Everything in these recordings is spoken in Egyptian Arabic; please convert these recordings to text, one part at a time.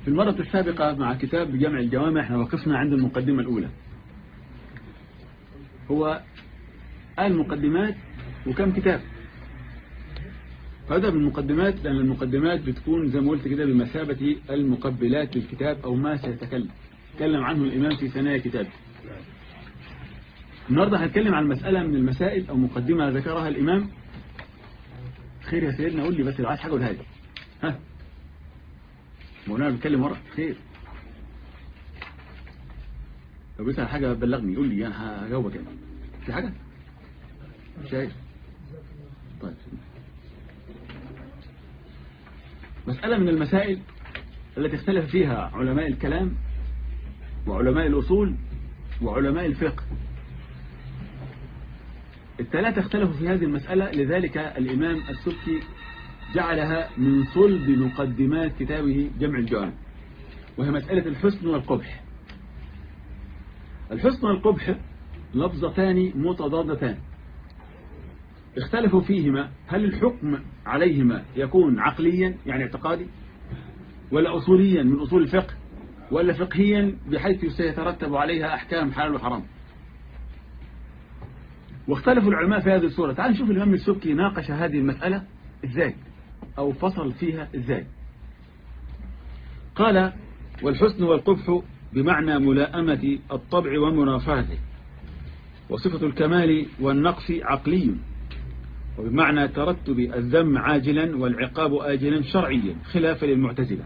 في المرة السابقة مع كتاب جمع الجوامع احنا وقفنا عند المقدمة الأولى هو المقدمات وكم كتاب هذا من المقدمات لأن المقدمات بتكون زي ما قلت كده بمثابة المقبلات للكتاب أو ما سيتكلم تكلم عنه الإمام في ثنايا كتابه النهاردة هنتكلم عن مسألة من المسائل أو مقدمة ذكرها الإمام خير يا سيدنا قول لي بس لو عايز حاجة قولها لي ها مولانا بيتكلم ورا خير لو بيسأل حاجة بلغني قول لي أنا هجاوبك يعني في حاجة شايف طيب مسألة من المسائل التي اختلف فيها علماء الكلام وعلماء الأصول وعلماء الفقه الثلاثة اختلفوا في هذه المسألة لذلك الإمام السبكي جعلها من صلب مقدمات كتابه جمع الجوامع وهي مسألة الحسن والقبح الحسن والقبح لفظتان متضادتان اختلفوا فيهما هل الحكم عليهما يكون عقليا يعني اعتقادي ولا أصوليا من أصول الفقه ولا فقهيا بحيث سيترتب عليها أحكام حلال وحرام واختلفوا العلماء في هذه الصورة تعال نشوف الإمام السبكي ناقش هذه المسألة إزاي أو فصل فيها إزاي قال والحسن والقبح بمعنى ملاءمة الطبع ومنافاته وصفة الكمال والنقص عقلي وبمعنى ترتب الذم عاجلا والعقاب آجلا شرعيا خلافا للمعتزلة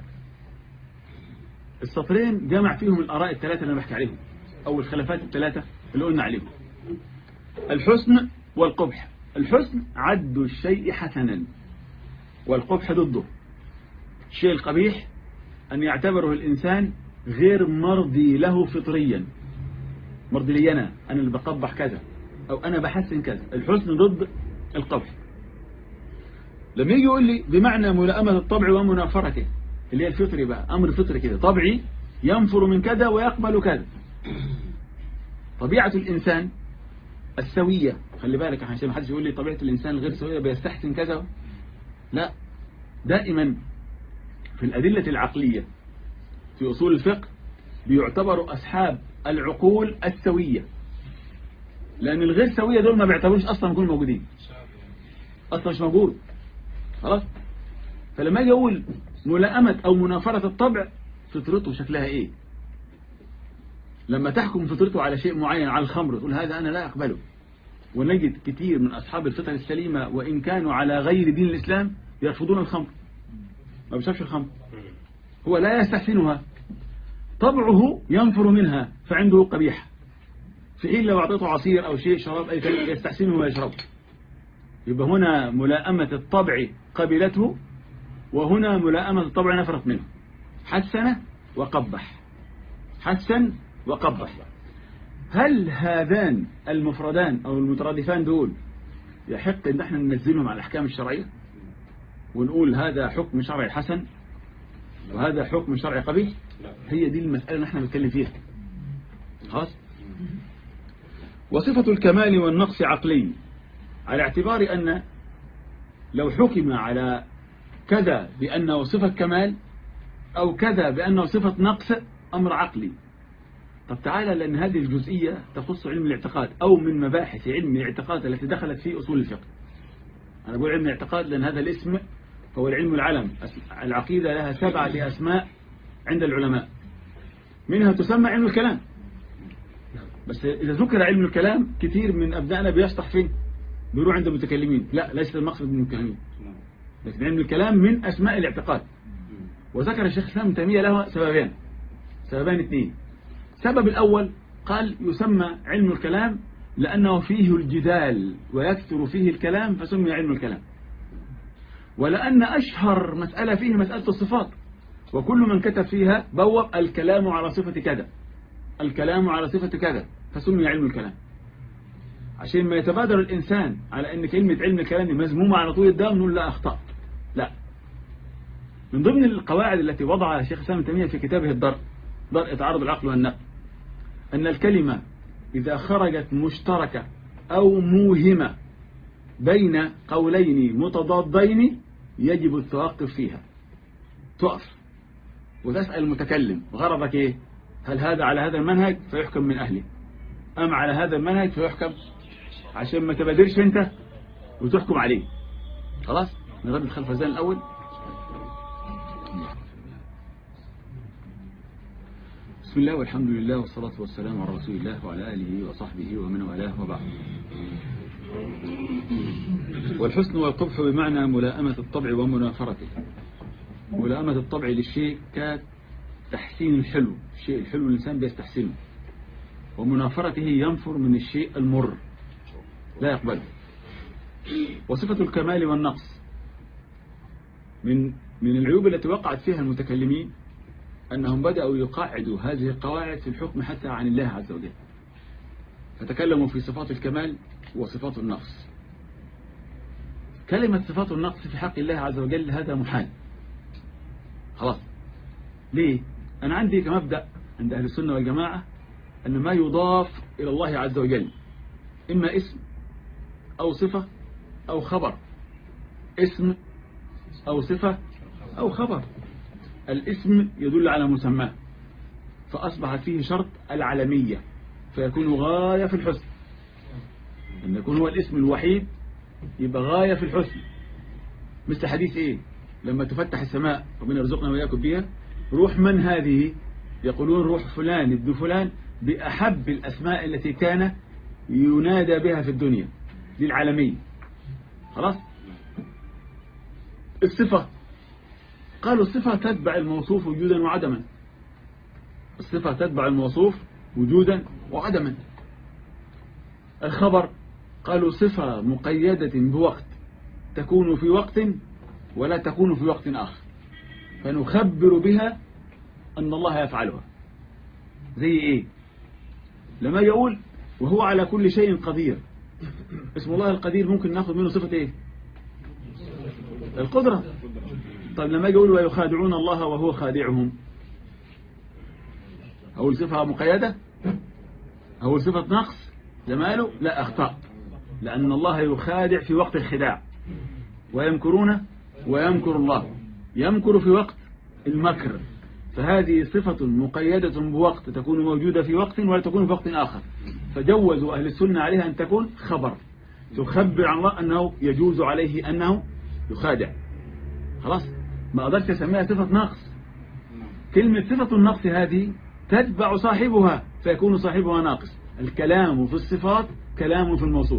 السطرين جمع فيهم الآراء الثلاثة اللي أنا بحكي عليهم أو الخلافات الثلاثة اللي قلنا عليهم الحسن والقبح الحسن عد الشيء حسنا والقبح ضده الشيء القبيح أن يعتبره الإنسان غير مرضي له فطريا مرضي لي أنا أنا اللي بقبح كذا أو أنا بحسن كذا الحسن ضد القبح لما يجي يقول لي بمعنى ملائمة الطبع ومنافرته اللي هي الفطري بقى أمر فطري كده طبعي ينفر من كذا ويقبل كذا طبيعة الإنسان السوية خلي بالك عشان ما حدش يقول لي طبيعة الإنسان غير سوية بيستحسن كذا لا دائما في الأدلة العقلية في أصول الفقه بيعتبروا أصحاب العقول السوية لأن الغير سوية دول ما بيعتبروش أصلا يكونوا موجودين أصلا مش موجود خلاص فلما أجي أقول ملائمة أو منافرة الطبع فطرته شكلها إيه لما تحكم فطرته على شيء معين على الخمر تقول هذا أنا لا أقبله ونجد كثير من أصحاب الفطر السليمة وإن كانوا على غير دين الإسلام يرفضون الخمر ما بيشربش الخمر هو لا يستحسنها طبعه ينفر منها فعنده قبيح في حين لو أعطيته عصير أو شيء شراب أي شيء يستحسنه ويشربه يبقى هنا ملائمة الطبع قبلته وهنا ملائمة الطبع نفرت منه حسن وقبح حسن وقبح هل هذان المفردان أو المترادفان دول يحق ان احنا ننزلهم على الأحكام الشرعية ونقول هذا حكم شرعي حسن وهذا حكم شرعي قبيح هي دي المسألة اللي احنا بنتكلم فيها خلاص وصفة الكمال والنقص عقلي على اعتبار أن لو حكم على كذا بأنه صفة كمال أو كذا بأنه صفة نقص أمر عقلي طب تعالى لأن هذه الجزئية تخص علم الاعتقاد أو من مباحث علم الاعتقاد التي دخلت في أصول الفقه أنا بقول علم الاعتقاد لأن هذا الاسم هو العلم العلم العقيدة لها سبعة أسماء عند العلماء منها تسمى علم الكلام بس إذا ذكر علم الكلام كثير من أبنائنا بيشطح فين بيروح عند المتكلمين لا ليس المقصد من المتكلمين لكن علم الكلام من أسماء الاعتقاد وذكر الشيخ الإسلام تيمية له سببين سببان اثنين السبب الأول قال يسمى علم الكلام لأنه فيه الجدال ويكثر فيه الكلام فسمي علم الكلام ولأن أشهر مسألة فيه مسألة الصفات وكل من كتب فيها بوب الكلام على صفة كذا الكلام على صفة كذا فسمي علم الكلام عشان ما يتبادر الإنسان على أن كلمة علم الكلام مزمومة على طول الدم نقول لا أخطأ لا من ضمن القواعد التي وضعها الشيخ سامي تيمية في كتابه الضرب ضرب تعارض العقل والنقل أن الكلمة إذا خرجت مشتركة أو موهمة بين قولين متضادين يجب التوقف فيها تقف وتسأل المتكلم غرضك ايه هل هذا على هذا المنهج فيحكم من أهله أم على هذا المنهج فيحكم عشان ما تبادرش انت وتحكم عليه خلاص نغير الخلفزان الأول بسم الله والحمد لله والصلاة والسلام على رسول الله وعلى آله وصحبه ومن والاه وبعد والحسن والقبح بمعنى ملائمة الطبع ومنافرته ملائمة الطبع للشيء كتحسين الحلو الشيء الحلو الإنسان بيستحسنه ومنافرته ينفر من الشيء المر لا يقبله وصفة الكمال والنقص من من العيوب التي وقعت فيها المتكلمين أنهم بدأوا يقاعدوا هذه القواعد في الحكم حتى عن الله عز وجل فتكلموا في صفات الكمال وصفات النقص كلمة صفات النقص في حق الله عز وجل هذا محال خلاص ليه أنا عندي كمبدأ عند أهل السنة والجماعة أن ما يضاف إلى الله عز وجل إما اسم أو صفة أو خبر اسم أو صفة أو خبر الاسم يدل على مسماه فأصبح فيه شرط العلمية فيكون غاية في الحسن أن يكون هو الاسم الوحيد يبقى غاية في الحسن مثل حديث إيه لما تفتح السماء ربنا يرزقنا وإياكم بها روح من هذه يقولون روح فلان ابن فلان بأحب الأسماء التي كان ينادى بها في الدنيا للعالمية خلاص الصفة قالوا الصفة تتبع الموصوف وجودا وعدما الصفة تتبع الموصوف وجودا وعدما الخبر قالوا صفة مقيدة بوقت تكون في وقت ولا تكون في وقت آخر فنخبر بها أن الله يفعلها زي إيه لما يقول وهو على كل شيء قدير اسم الله القدير ممكن ناخذ منه صفة إيه القدرة طيب لما يقول ويخادعون الله وهو خادعهم أول صفة مقيدة أول صفة نقص جماله لا أخطأ لأن الله يخادع في وقت الخداع ويمكرون ويمكر الله يمكر في وقت المكر فهذه صفة مقيدة بوقت تكون موجودة في وقت ولا تكون في وقت آخر فجوزوا أهل السنة عليها أن تكون خبر تخبر عن الله أنه يجوز عليه أنه يخادع خلاص ما أقدرش أسميها صفة نقص كلمة صفة النقص هذه تتبع صاحبها فيكون صاحبها ناقص الكلام في الصفات كلام في الموصوف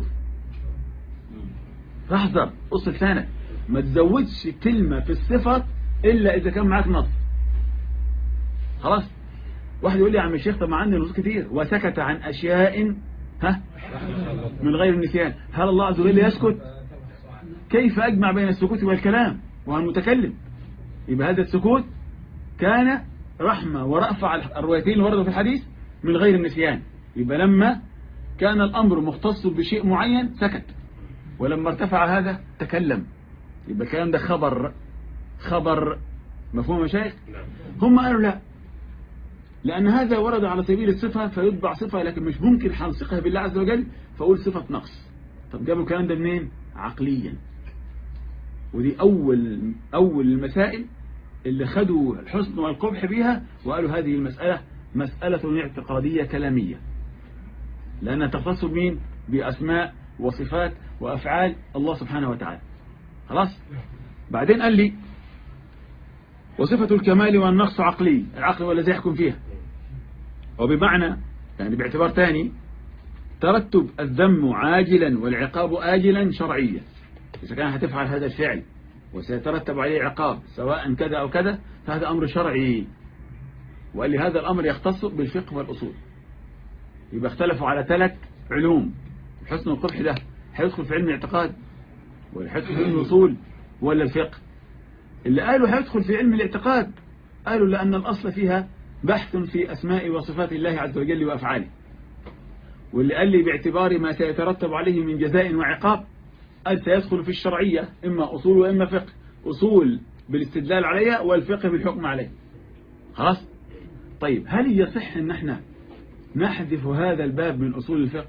فاحذر قص لسانك ما تزودش كلمة في الصفة إلا إذا كان معاك نص خلاص واحد يقول لي يا عم الشيخ طب ما عندي نصوص كتير وسكت عن أشياء ها من غير النسيان هل الله عز وجل يسكت كيف أجمع بين السكوت والكلام وهو المتكلم يبقى هذا السكوت كان رحمة ورأفة على الروايتين اللي وردوا في الحديث من غير النسيان يبقى لما كان الأمر مختص بشيء معين سكت ولما ارتفع هذا تكلم يبقى الكلام ده خبر خبر مفهوم يا شيخ هم قالوا لا لأن هذا ورد على سبيل الصفة فيطبع صفة لكن مش ممكن حنصقها بالله عز وجل فأقول صفة نقص طب جابوا الكلام ده منين عقليا ودي أول أول المسائل اللي خدوا الحسن والقبح بها وقالوا هذه المسألة مسألة اعتقادية كلامية لأنها تختص بمين بأسماء وصفات وأفعال الله سبحانه وتعالى خلاص بعدين قال لي وصفة الكمال والنقص عقلي العقل هو الذي يحكم فيها وبمعنى يعني باعتبار ثاني ترتب الذم عاجلا والعقاب آجلا شرعيا إذا كان هتفعل هذا الفعل وسيترتب عليه عقاب سواء كذا أو كذا فهذا أمر شرعي وقال لي هذا الأمر يختص بالفقه والأصول يبقى اختلفوا على ثلاث علوم الحسن والقبح ده هيدخل في علم الاعتقاد ولا هيدخل في علم الأصول ولا الفقه اللي قالوا هيدخل في علم الاعتقاد قالوا لأن الأصل فيها بحث في أسماء وصفات الله عز وجل وأفعاله واللي قال لي باعتبار ما سيترتب عليه من جزاء وعقاب قال سيدخل في الشرعية إما أصول وإما فقه أصول بالاستدلال عليها والفقه بالحكم عليه خلاص طيب هل يصح أن احنا نحذف هذا الباب من أصول الفقه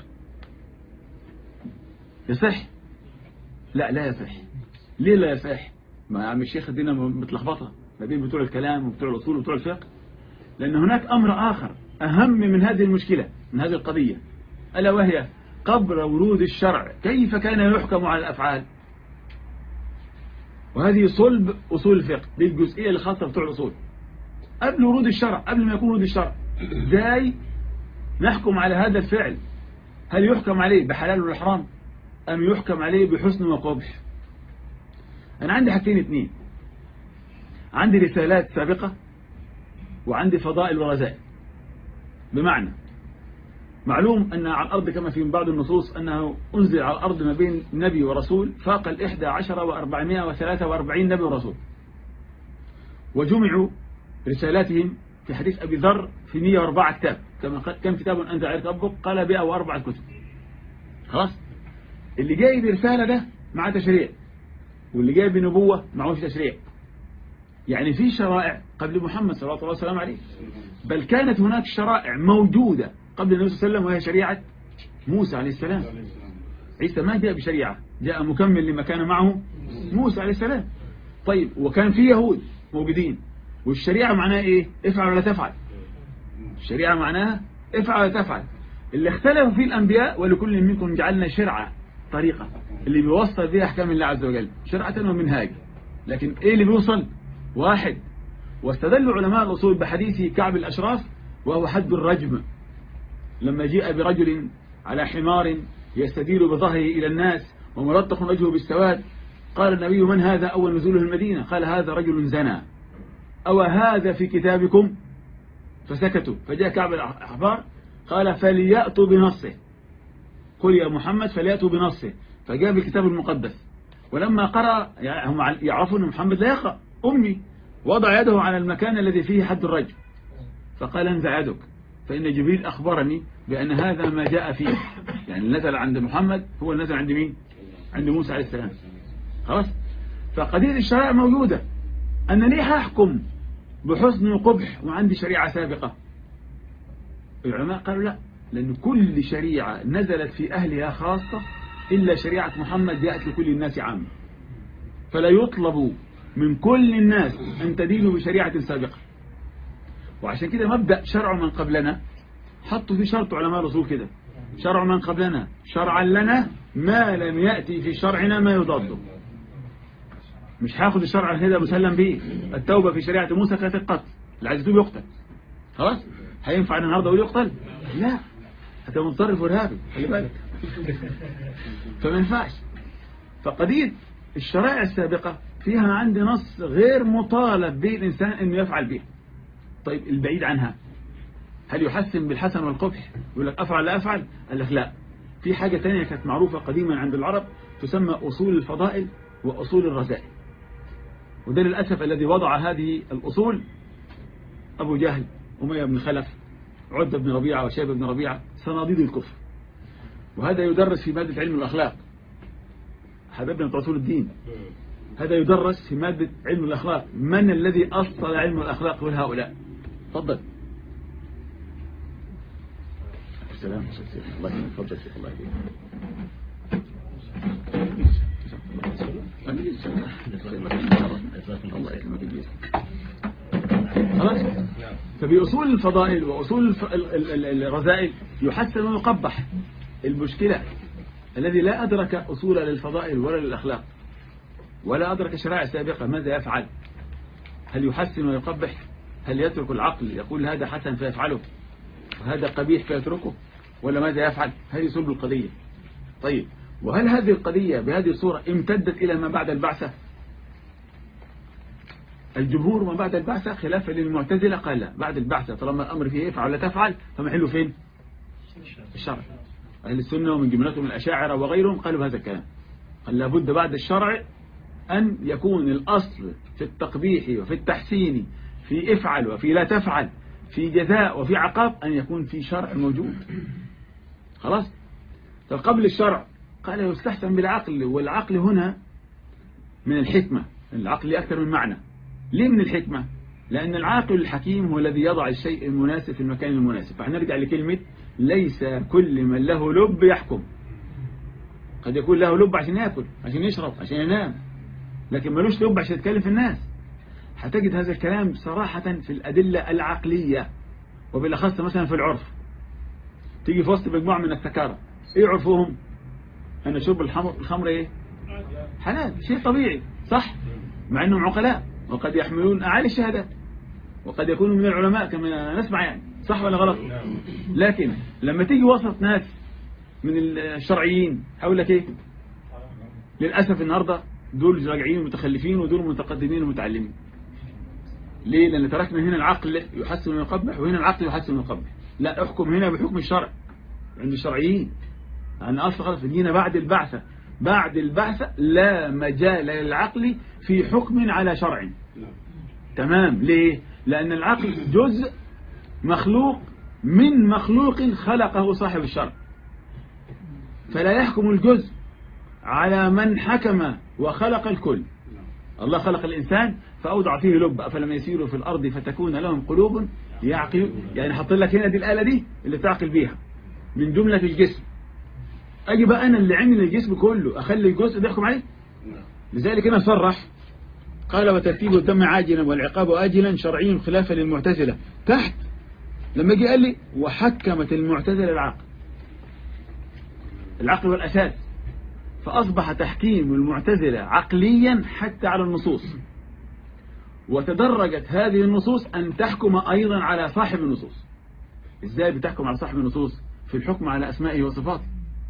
يصح لا لا يصح ليه لا يصح ما عم الشيخ الدين متلخبطة ما بين بتوع الكلام وبتوع الأصول وبتوع الفقه لأن هناك أمر آخر أهم من هذه المشكلة من هذه القضية ألا وهي قبل ورود الشرع كيف كان يحكم على الأفعال وهذه صلب أصول الفقه دي الجزئية الخاصة بتوع الأصول قبل ورود الشرع قبل ما يكون ورود الشرع ازاي نحكم على هذا الفعل هل يحكم عليه بحلال ولا حرام أم يحكم عليه بحسن وقبح أنا عندي حاجتين اثنين عندي رسالات سابقة وعندي فضائل ورذائل بمعنى معلوم أن على الأرض كما في بعض النصوص أنه أنزل على الأرض ما بين نبي ورسول فاق الإحدى عشر وأربعمائة وثلاثة وأربعين نبي ورسول وجمعوا رسالاتهم في حديث أبي ذر في 104 كتاب كما كم كتاب أنت عرفت ربك قال 104 كتب خلاص اللي جاي برسالة ده مع تشريع واللي جاي بنبوة معهوش تشريع يعني في شرائع قبل محمد صلى الله عليه وسلم عليه بل كانت هناك شرائع موجودة قبل النبي صلى الله عليه وسلم وهي شريعة موسى عليه السلام عيسى ما جاء بشريعة جاء مكمل لما كان معه موسى عليه السلام طيب وكان في يهود موجودين والشريعة معناها ايه افعل ولا تفعل الشريعة معناها افعل ولا تفعل اللي اختلفوا فيه الأنبياء ولكل منكم جعلنا شرعة طريقة اللي بيوصل فيها أحكام الله عز وجل شرعة ومنهاج لكن ايه اللي بيوصل واحد واستدل علماء الأصول بحديث كعب الأشراف وهو حد الرجم لما جاء برجل على حمار يستدير بظهره إلى الناس وملطخ وجهه بالسواد قال النبي من هذا أول نزوله المدينة قال هذا رجل زنى أو هذا في كتابكم فسكتوا فجاء كعب الأحبار قال فليأتوا بنصه قل يا محمد فليأتوا بنصه فجاء بالكتاب المقدس ولما قرأ يعني هم يعرفوا أن محمد لا يقرأ أمي وضع يده على المكان الذي فيه حد الرجل فقال انزع يدك فإن جبريل أخبرني بأن هذا ما جاء فيه يعني نزل عند محمد هو نزل عند مين عند موسى عليه السلام خلاص فقضية الشرائع موجودة أنا ليه أحكم بحسن وقبح وعندي شريعة سابقة العلماء قالوا لا لأن كل شريعة نزلت في أهلها خاصة إلا شريعة محمد جاءت لكل الناس عامة فلا يطلب من كل الناس أن تدينوا بشريعة سابقة وعشان كده مبدأ شرع من قبلنا حطوا في شرط علماء الرسول كده شرع من قبلنا شرعا لنا ما لم يأتي في شرعنا ما يضاده مش هاخد الشرع كده مسلم به التوبة في شريعة موسى كانت القتل اللي عايز يتوب يقتل خلاص هينفع النهارده اقول يقتل لا هذا متطرف وارهابي خلي بالك فما ينفعش فقضية الشرائع السابقة فيها عندي نص غير مطالب به الإنسان أنه يفعل به طيب البعيد عنها هل يحسن بالحسن والقبح يقول لك أفعل لا أفعل قال لك لا في حاجة تانية كانت معروفة قديما عند العرب تسمى أصول الفضائل وأصول الرذائل وده للأسف الذي وضع هذه الأصول أبو جهل أمية بن خلف عدة بن ربيعة وشيبة بن ربيعة صناديد الكفر وهذا يدرس في مادة علم الأخلاق حبيبنا بتوع أصول الدين هذا يدرس في مادة علم الأخلاق من الذي أصل علم الأخلاق لهؤلاء تفضل السلام الله يسلمك تفضل شيخ الله يهديك خلاص فبأصول الفضائل وأصول الرذائل يحسن ويقبح المشكلة الذي لا أدرك أصول للفضائل ولا للأخلاق ولا أدرك شرائع سابقة ماذا يفعل هل يحسن ويقبح هل يترك العقل يقول هذا حسن فيفعله وهذا قبيح فيتركه ولا ماذا يفعل هذه صلب القضية طيب وهل هذه القضية بهذه الصورة امتدت إلى ما بعد البعثة الجمهور ما بعد البعثة خلافا للمعتزلة قال لا بعد البعثة طالما الأمر فيه يفعل ولا تفعل فمحله فين الشرع أهل السنة ومن جملتهم الأشاعرة وغيرهم قالوا هذا الكلام قال لابد بعد الشرع أن يكون الأصل في التقبيح وفي التحسين في افعل وفي لا تفعل في جزاء وفي عقاب أن يكون في شرع موجود خلاص فقبل الشرع قال يستحسن بالعقل والعقل هنا من الحكمة العقل أكثر من معنى ليه من الحكمة لأن العاقل الحكيم هو الذي يضع الشيء المناسب في المكان المناسب فهنرجع لكلمة ليس كل من له لب يحكم قد يكون له لب عشان يأكل عشان يشرب عشان ينام لكن ملوش لب عشان يتكلم في الناس هتجد هذا الكلام صراحة في الأدلة العقلية وبالأخص مثلا في العرف تيجي في وسط مجموعة من السكارى ايه عرفهم أن شرب الخمر, الخمر ايه حلال شيء طبيعي صح مع أنهم عقلاء وقد يحملون أعالي الشهادات وقد يكونوا من العلماء كما نسمع يعني صح ولا غلط لكن لما تيجي وسط ناس من الشرعيين هقول لك ايه للأسف النهاردة دول راجعين متخلفين ودول متقدمين ومتعلمين ليه لأن تركنا هنا العقل يحسن ويقبح وهنا العقل يحسن ويقبح لا احكم هنا بحكم الشرع عند الشرعيين أن أصل خلص جينا بعد البعثة بعد البعثة لا مجال للعقل في حكم على شرع تمام ليه لأن العقل جزء مخلوق من مخلوق خلقه صاحب الشرع فلا يحكم الجزء على من حكم وخلق الكل الله خلق الإنسان فأوضع فيه لب أفلم يسيروا في الأرض فتكون لهم قلوب يعقل يعني حط لك هنا دي الآلة دي اللي تعقل بيها من جملة الجسم أجي بقى أنا اللي عمل الجسم كله أخلي الجزء ده يحكم عليه لذلك هنا صرح قال وترتيب الدم عاجلا والعقاب آجلا شرعي خلافا للمعتزلة تحت لما جي قال لي وحكمت المعتزلة العقل العقل والأساس فأصبح تحكيم المعتزلة عقليا حتى على النصوص وتدرجت هذه النصوص أن تحكم أيضا على صاحب النصوص إزاي بتحكم على صاحب النصوص في الحكم على أسمائه وصفاته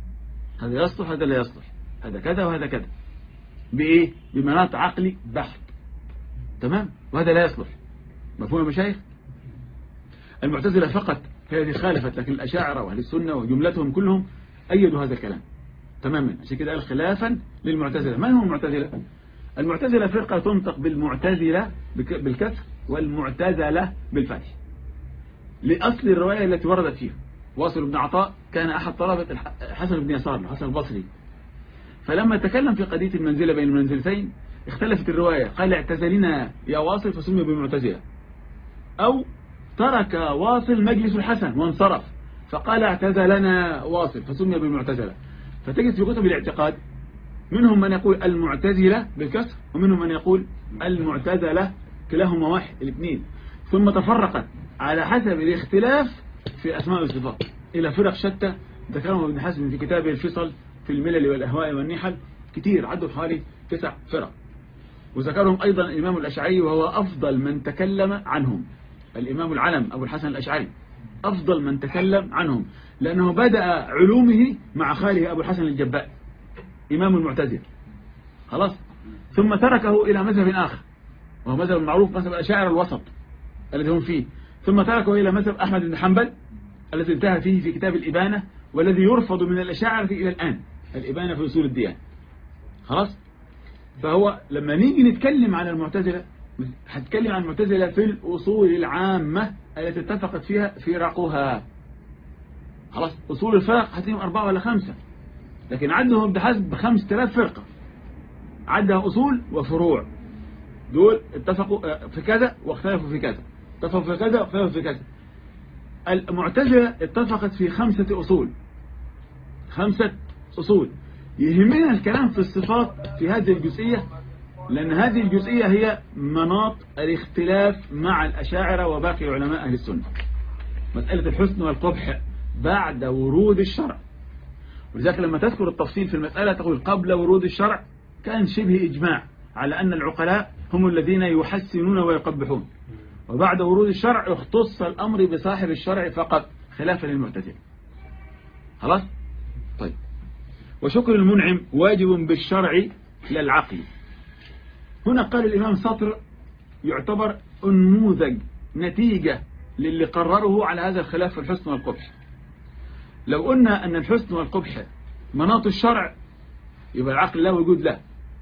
هذا يصلح هذا لا يصلح هذا كذا وهذا كذا بإيه بمناط عقلي بحت تمام وهذا لا يصلح مفهوم المشايخ المعتزلة فقط هي التي خالفت لكن الأشاعرة وأهل السنة وجملتهم كلهم أيدوا هذا الكلام تماما عشان كده قال خلافا للمعتزلة من هم المعتزلة المعتزلة فرقة تنطق بالمعتزلة بالكسر والمعتزلة بالفتح لأصل الرواية التي وردت فيها واصل بن عطاء كان أحد طلبة حسن بن يسار الحسن البصري فلما تكلم في قضية المنزلة بين المنزلتين اختلفت الرواية قال اعتزلنا يا واصل فسمي بالمعتزلة أو ترك واصل مجلس الحسن وانصرف فقال اعتزلنا واصل فسمي بالمعتزلة فتجد في كتب الاعتقاد منهم من يقول المعتزلة بالكسر ومنهم من يقول المعتزلة كلاهما واحد الاثنين ثم تفرقت على حسب الاختلاف في أسماء الصفات إلى فرق شتى ذكرهم ابن حزم في كتابه الفصل في الملل والأهواء والنحل كتير عدوا حوالي تسع فرق وذكرهم أيضا الإمام الأشعري وهو أفضل من تكلم عنهم الإمام العلم أبو الحسن الأشعري أفضل من تكلم عنهم لأنه بدأ علومه مع خاله أبو الحسن الجباء إمام المعتزل خلاص ثم تركه إلى مذهب آخر وهو مذهب معروف مذهب الأشاعر الوسط الذي هم فيه ثم تركه إلى مذهب أحمد بن حنبل الذي انتهى فيه في كتاب الإبانة والذي يرفض من الأشاعرة إلى الآن الإبانة في أصول الديان خلاص فهو لما نيجي نتكلم عن المعتزلة هتكلم عن المعتزلة في الأصول العامة التي اتفقت فيها فرقها خلاص أصول الفرق هتلاقيهم أربعة ولا خمسة لكن عدهم بحسب خمس ثلاث فرقة عدها أصول وفروع دول اتفقوا في كذا واختلفوا في كذا اتفقوا في كذا واختلفوا في كذا المعتزلة اتفقت في خمسة أصول خمسة أصول يهمنا الكلام في الصفات في هذه الجزئية لأن هذه الجزئية هي مناط الاختلاف مع الأشاعرة وباقي علماء أهل السنة مسألة الحسن والقبح بعد ورود الشرع ولذلك لما تذكر التفصيل في المسألة تقول قبل ورود الشرع كان شبه إجماع على أن العقلاء هم الذين يحسنون ويقبحون وبعد ورود الشرع اختص الأمر بصاحب الشرع فقط خلافا للمعتزله خلاص طيب وشكر المنعم واجب بالشرع للعقل هنا قال الإمام سطر يعتبر نموذج نتيجة للي قرره على هذا الخلاف في الحسن والقبح لو قلنا أن الحسن والقبح مناط الشرع يبقى العقل لا وجود له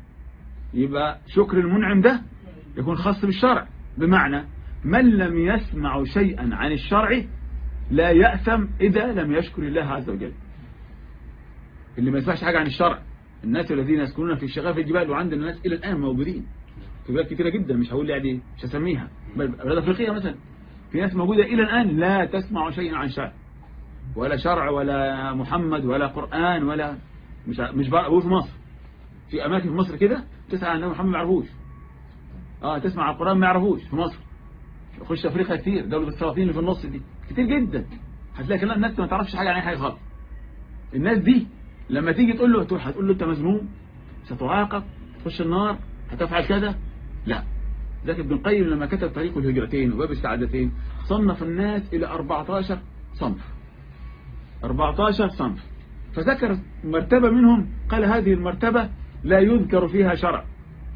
يبقى شكر المنعم ده يكون خاص بالشرع بمعنى من لم يسمع شيئا عن الشرع لا يأثم إذا لم يشكر الله عز وجل اللي ما يسمعش حاجة عن الشرع الناس الذين يسكنون في شغاف الجبال وعندنا ناس إلى الآن موجودين في بلاد كثيرة جدا مش هقول يعني مش هسميها بلاد أفريقيا مثلا في ناس موجودة إلى الآن لا تسمع شيئا عن شرع ولا شرع ولا محمد ولا قرآن ولا مش مش بقول في مصر في أماكن في مصر كده تسعى أن محمد ما يعرفوش اه تسمع القرآن ما يعرفوش في مصر خش افريقيا كتير دولة السلاطين اللي في النص دي كتير جدا هتلاقي كلام الناس ما تعرفش حاجة عن اي حاجة خالص الناس دي لما تيجي تقول له تروح هتقول له انت مذموم ستعاقب تخش النار هتفعل كذا لا ذاك ابن القيم لما كتب طريق الهجرتين وباب السعادتين صنف الناس إلى 14 صنف 14 صنف فذكر مرتبة منهم قال هذه المرتبة لا يذكر فيها شرع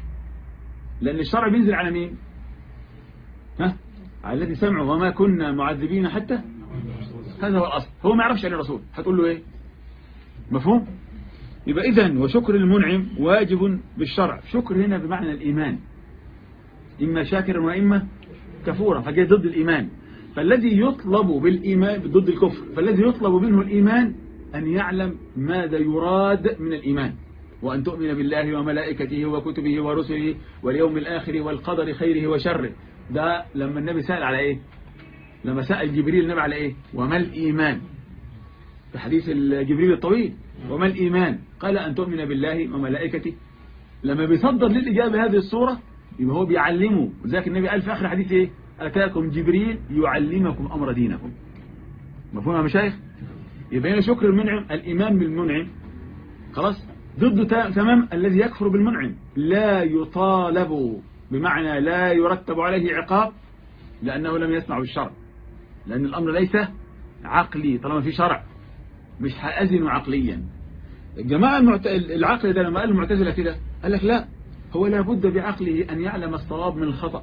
لأن الشرع بينزل على مين ها على الذي سمعوا وما كنا معذبين حتى هذا هو الأصل هو ما يعرفش عن الرسول هتقول له ايه مفهوم يبقى إذن وشكر المنعم واجب بالشرع شكر هنا بمعنى الإيمان إما شاكرا وإما كفورا فجاء ضد الإيمان فالذي يطلب بالإيمان ضد الكفر فالذي يطلب منه الإيمان أن يعلم ماذا يراد من الإيمان وأن تؤمن بالله وملائكته وكتبه ورسله واليوم الآخر والقدر خيره وشره ده لما النبي سأل على إيه لما سأل جبريل النبي على إيه وما الإيمان في حديث جبريل الطويل وما الإيمان قال أن تؤمن بالله وملائكته لما بيصدر للإجابة هذه الصورة يبقى هو بيعلمه ولذلك النبي قال في آخر حديث إيه أتاكم جبريل يعلمكم أمر دينكم مفهوم يا مشايخ يبقى هنا شكر المنعم الإيمان بالمنعم خلاص ضد تمام الذي يكفر بالمنعم لا يطالب بمعنى لا يرتب عليه عقاب لأنه لم يسمع بالشرع لأن الأمر ليس عقلي طالما في شرع مش هأذن عقليا الجماعة المعت... العقل ده لما قال المعتزلة كده قال لك لا هو لابد بعقله أن يعلم الصواب من الخطأ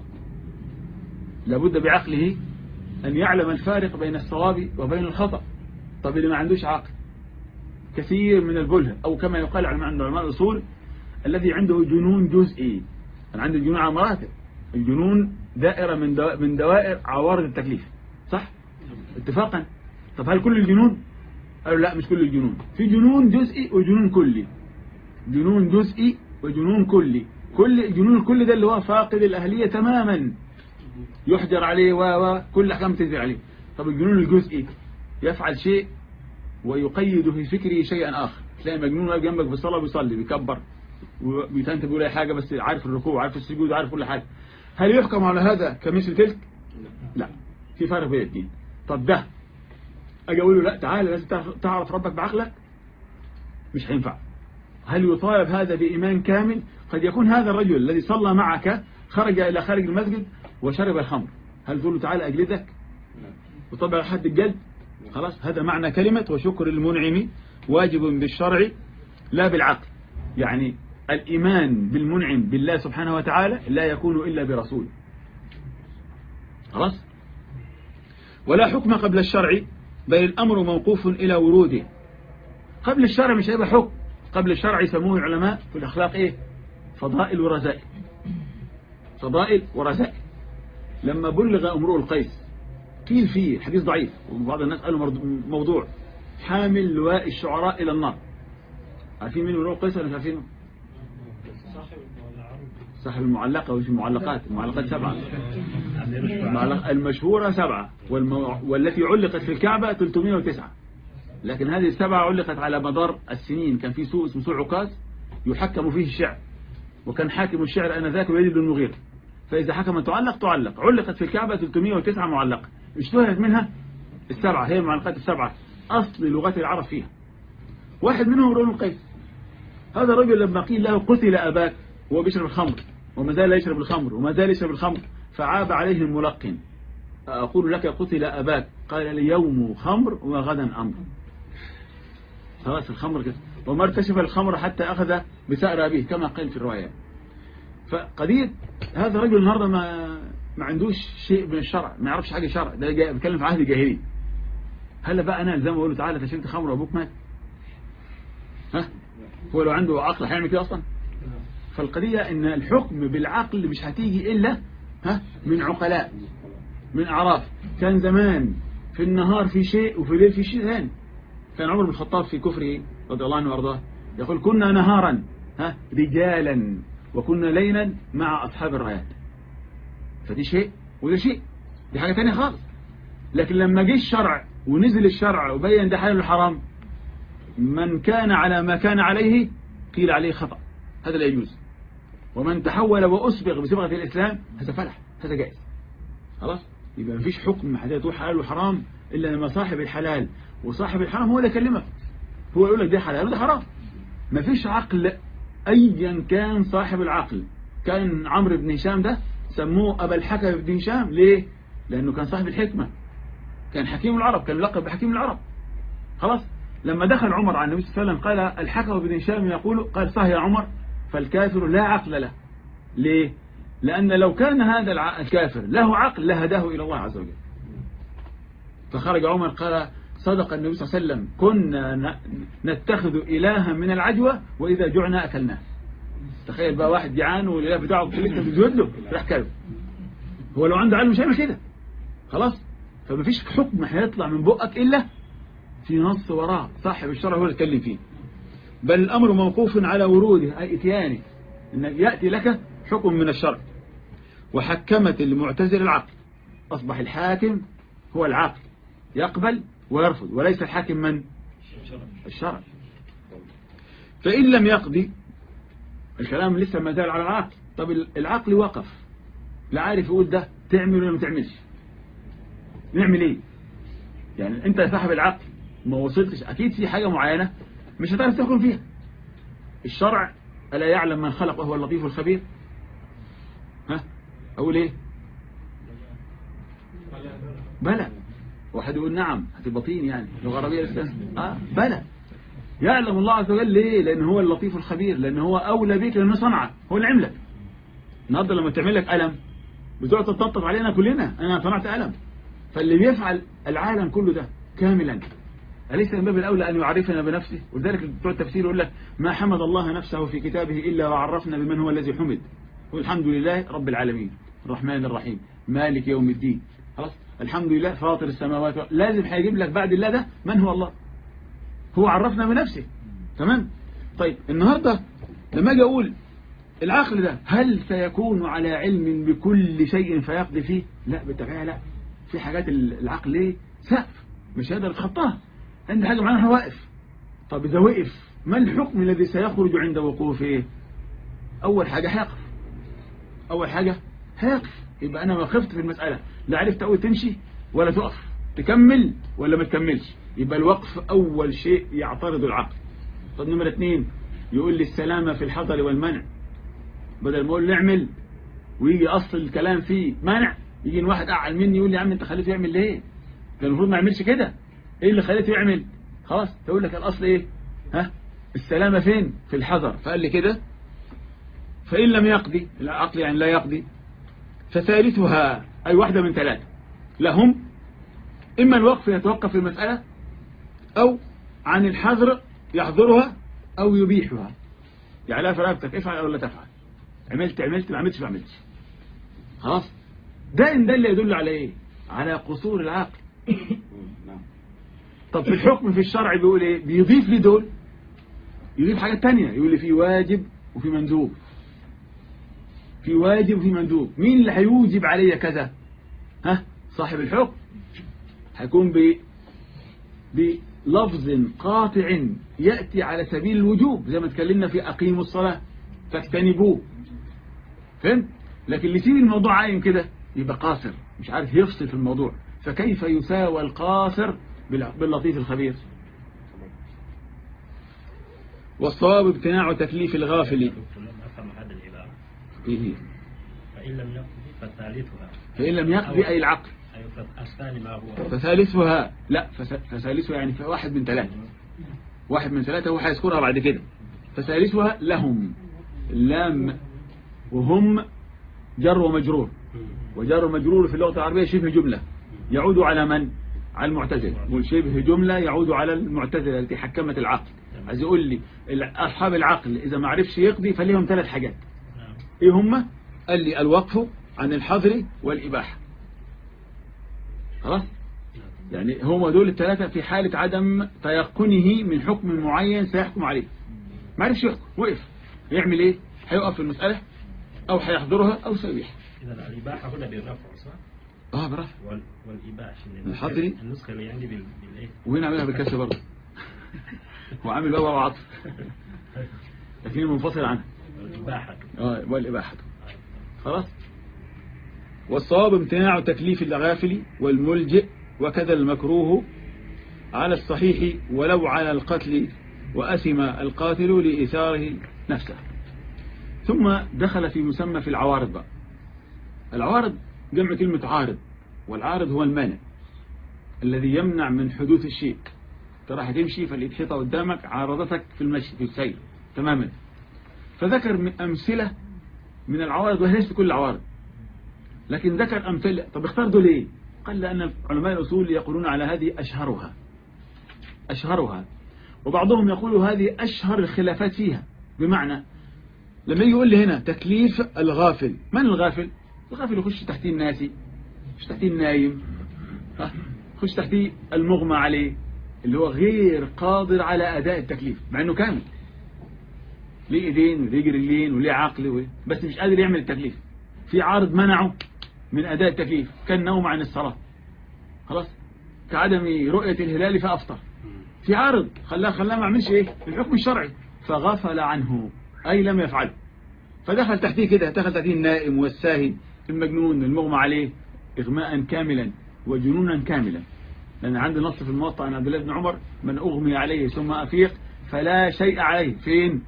لابد بعقله أن يعلم الفارق بين الصواب وبين الخطأ طب اللي ما عندوش عقل كثير من البله أو كما يقال عن علماء الأصول الذي عنده جنون جزئي أنا عندي الجنون على مراتب الجنون دائرة من من دوائر عوارض التكليف صح اتفاقا طب هل كل الجنون قالوا لا مش كل الجنون في جنون جزئي وجنون كلي جنون جزئي وجنون كلي كل الجنون الكلي ده اللي هو فاقد الأهلية تماما يحجر عليه و كل أحكام تنزل عليه طب الجنون الجزئي يفعل شيء ويقيد في فكره شيئا آخر تلاقي مجنون واقف جنبك في الصلاة بيصلي بيكبر وبيتنت بيقول أي حاجة بس عارف الركوع وعارف السجود وعارف كل حاجة هل يحكم على هذا كمثل تلك لا في فرق بين الاثنين طب ده اجي اقول له لا تعالى لازم تعرف ربك بعقلك مش هينفع هل يطالب هذا بإيمان كامل قد يكون هذا الرجل الذي صلى معك خرج إلى خارج المسجد وشرب الخمر هل تقول له تعالى أجلدك وطبع حد الجلد خلاص هذا معنى كلمة وشكر المنعم واجب بالشرع لا بالعقل يعني الإيمان بالمنعم بالله سبحانه وتعالى لا يكون إلا برسول خلاص ولا حكم قبل الشرع بل الأمر موقوف إلى وروده قبل الشرع مش هيبقى حكم قبل الشرع يسموه العلماء في الأخلاق إيه فضائل ورزائل فضائل ورزائل لما بلغ أمرؤ القيس قيل فيه حديث ضعيف وبعض الناس قالوا موضوع حامل لواء الشعراء إلى النار عارفين مين امرؤ القيس ولا مش عارفينه صاحب المعلقة وش المعلقات المعلقات سبعة المشهورة سبعة والمو... والتي علقت في الكعبة 309 لكن هذه السبعة علقت على مدار السنين كان في سوق اسمه سوق عكاظ يحكم فيه الشعر وكان حاكم الشعر أنذاك وليد بن المغيرة فإذا حكم تعلق تعلق علقت في الكعبة 309 معلقة اشتهرت منها السبعة هي المعلقات السبعة أصل لغات العرب فيها واحد منهم رؤون القيس هذا الرجل لما قيل له قتل أباك وهو بيشرب الخمر وما زال يشرب الخمر وما زال يشرب الخمر فعاب عليه الملقن أقول لك قتل أباك قال لي يوم خمر وغدا أمر خلاص الخمر كده وما ارتشف الخمر حتى أخذ بسأر أبيه كما قيل في الرواية فقضية هذا الرجل النهاردة ما ما عندوش شيء من الشرع ما يعرفش حاجة شرع ده جاي بيتكلم في عهد الجاهلي هل بقى أنا زي ما أقول له تعالى تشربت خمر وأبوك مات ها هو لو عنده عقل هيعمل كده أصلا فالقضية ان الحكم بالعقل مش هتيجي إلا ها من عقلاء من أعراف كان زمان في النهار في شيء وفي الليل في شيء ثاني كان عمر بن الخطاب في كفره رضي الله عنه وارضاه يقول كنا نهارا ها رجالا وكنا ليلا مع أصحاب الرايات فدي شيء وده شيء دي حاجة تانية خالص لكن لما جه الشرع ونزل الشرع وبين ده حلال الحرام من كان على ما كان عليه قيل عليه خطأ هذا لا يجوز ومن تحول وأسبغ بصبغة الإسلام هذا فلح هذا جائز خلاص يبقى مفيش حكم حديث تقول حلال وحرام إلا لما صاحب الحلال وصاحب الحرام هو اللي يكلمك هو يقول لك ده حلال وده حرام مفيش عقل أيا كان صاحب العقل كان عمرو بن هشام ده سموه أبا الحكم بن هشام ليه لأنه كان صاحب الحكمة كان حكيم العرب كان لقب بحكيم العرب خلاص لما دخل عمر على النبي صلى الله عليه وسلم قال الحكم بن هشام يقول قال صح يا عمر فالكافر لا عقل له ليه لأن لو كان هذا الكافر له عقل لهداه إلى الله عز وجل فخرج عمر قال صدق النبي صلى الله عليه وسلم كنا نتخذ إلها من العجوة وإذا جعنا أكلناه تخيل بقى واحد جعان والإله بتاعه لسه بيزود له راح كلب هو لو عنده علم مش هيعمل كده خلاص فمفيش حكم هيطلع من بقك إلا في نص وراه صاحب الشرع هو اللي يتكلم فيه بل الأمر موقوف على وروده أي إتيانه إن يأتي لك حكم من الشرع وحكمت المعتزل العقل أصبح الحاكم هو العقل يقبل ويرفض وليس الحاكم من الشرع فإن لم يقضي الكلام لسه ما زال على العقل طب العقل وقف لا عارف يقول ده تعمل ولا ما تعملش نعمل ايه يعني انت صاحب العقل ما وصلتش اكيد في حاجة معينة مش هتعرف تحكم فيها الشرع ألا يعلم من خلق وهو اللطيف الخبير ها أقول إيه بلى واحد يقول نعم هتبقى طين يعني لغة عربية لسه آه بلى يعلم الله عز وجل ليه لأن هو اللطيف الخبير لأن هو أولى بيك لأنه صنعك هو اللي عملك النهارده لما تعمل لك ألم بتقعد تطبطب علينا كلنا أنا صنعت ألم فاللي بيفعل العالم كله ده كاملا أليس من باب الأولى أن يعرفنا بنفسه ولذلك بتوع التفسير يقول لك ما حمد الله نفسه في كتابه إلا وعرفنا بمن هو الذي حمد والحمد لله رب العالمين الرحمن الرحيم مالك يوم الدين خلاص الحمد لله فاطر السماوات لازم هيجيب لك بعد الله ده من هو الله هو عرفنا بنفسه تمام طيب النهاردة لما اجي اقول العقل ده هل سيكون على علم بكل شيء فيقضي فيه لا بالتبعية لا في حاجات العقل ايه سقف مش هيقدر يتخطاها عند حاجة معينة واقف طب إذا وقف ما الحكم الذي سيخرج عند وقوفه أول حاجة هيقف أول حاجة هيقف يبقى أنا وقفت في المسألة لا عرفت أول تمشي ولا تقف تكمل ولا ما تكملش يبقى الوقف أول شيء يعترض العقل طب نمرة اثنين يقول لي السلامة في الحضر والمنع بدل ما اقول نعمل ويجي أصل الكلام فيه منع يجي واحد أعلى مني يقول لي يا عم أنت خليته يعمل ليه كان المفروض ما يعملش كده ايه اللي خليته يعمل خلاص تقول لك الاصل ايه ها السلامة فين في الحذر فقال لي كده فإن لم يقضي العقل يعني لا يقضي فثالثها أي واحدة من ثلاثة لهم إما الوقف يتوقف في المسألة أو عن الحذر يحضرها أو يبيحها يعني لا فرابتك افعل أو لا تفعل عملت عملت ما عملتش ما عملتش خلاص ده إن ده اللي يدل على إيه على قصور العقل طب في الحكم في الشرع بيقول ايه بيضيف لي دول يضيف حاجات تانية يقول لي في واجب وفي مندوب في واجب وفي مندوب مين اللي هيوجب علي كذا ها صاحب الحكم هيكون ب بلفظ قاطع يأتي على سبيل الوجوب زي ما اتكلمنا في أقيموا الصلاة فاجتنبوه فهمت لكن اللي يسيب الموضوع عايم كده يبقى قاصر مش عارف يفصل في الموضوع فكيف يساوى القاصر باللطيف الخبير والصواب ابتناع تكليف الغافل إيه فإن لم يقضي فثالثها فإن لم يقضي أي العقل الثاني ما هو فثالثها لا فثالثها يعني واحد من ثلاثة واحد من ثلاثة هو هيذكرها بعد كده فثالثها لهم لام وهم جر ومجرور وجر ومجرور في اللغة العربية شبه جملة يعود على من على المعتزلة والشبه جملة يعود على المعتزلة التي حكمت العقل عايز يقول لي أصحاب العقل إذا ما عرفش يقضي فليهم ثلاث حاجات إيه هم قال لي الوقف عن الحظر والإباحة خلاص يعني هم دول الثلاثة في حالة عدم تيقنه من حكم معين سيحكم عليه ما عرفش يحكم وقف يعمل ايه هيقف في المسألة او هيحضرها او سيبيح إذا الإباحة هنا بالرفع صح؟ اه برافو وال... والإباحة الحضري؟ النسخة اللي عندي بال... بالإيه؟ وهنا عاملها بالكسر برضه وعامل بابا وعطف لكن منفصل عنها والإباحة آه، والإباحة خلاص والصواب امتناع تكليف الغافل والملجئ وكذا المكروه على الصحيح ولو على القتل وأثم القاتل لإثاره نفسه ثم دخل في مسمى في العوارض بقى العوارض جمع كلمة عارض والعارض هو المانع الذي يمنع من حدوث الشيء ترى هتمشي فالإتحيطة قدامك عارضتك في المشي في السير تماما فذكر من أمثلة من العوارض وهي ليست كل العوارض لكن ذكر أمثلة طب اختار دول ايه قال لأن علماء الأصول يقولون على هذه أشهرها أشهرها وبعضهم يقول هذه أشهر الخلافات فيها بمعنى لما يجي يقول لي هنا تكليف الغافل من الغافل الغافل يخش تحتيه الناسي يخش تحتيه النايم ها؟ يخش تحتيه المغمى عليه اللي هو غير قادر على أداء التكليف مع أنه كامل ليه ايدين وليه رجلين وليه عقل و... بس مش قادر يعمل التكليف في عارض منعه من أداء التكليف كالنوم عن الصلاة خلاص كعدم رؤية الهلال فأفطر في عارض خلاه خلاه ما عملش ايه الحكم الشرعي فغفل عنه أي لم يفعله فدخل تحتيه كده دخل تحتيه النائم والساهي المجنون المغمى عليه إغماء كاملا وجنونا كاملا لأن عندي نص في الموطأ عن عبد الله بن عمر من أغمي عليه ثم أفيق فلا شيء عليه فين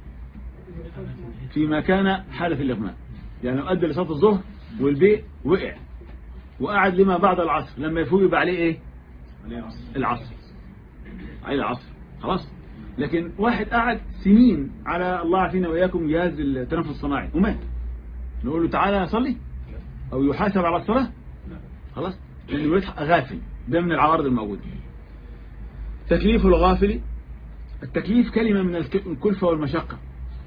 فيما كان حالة الإغماء يعني أدى لصلاة الظهر والبيء وقع وقعد لما بعد العصر لما يفوق يبقى عليه ايه العصر عليه العصر خلاص لكن واحد قعد سنين على الله عافينا وإياكم جهاز التنفس الصناعي ومات نقول له تعالى صلي أو يحاسب على الصلاة خلاص لأنه يصحى غافل ده من العوارض الموجودة تكليف الغافل التكليف كلمة من الكلفة والمشقة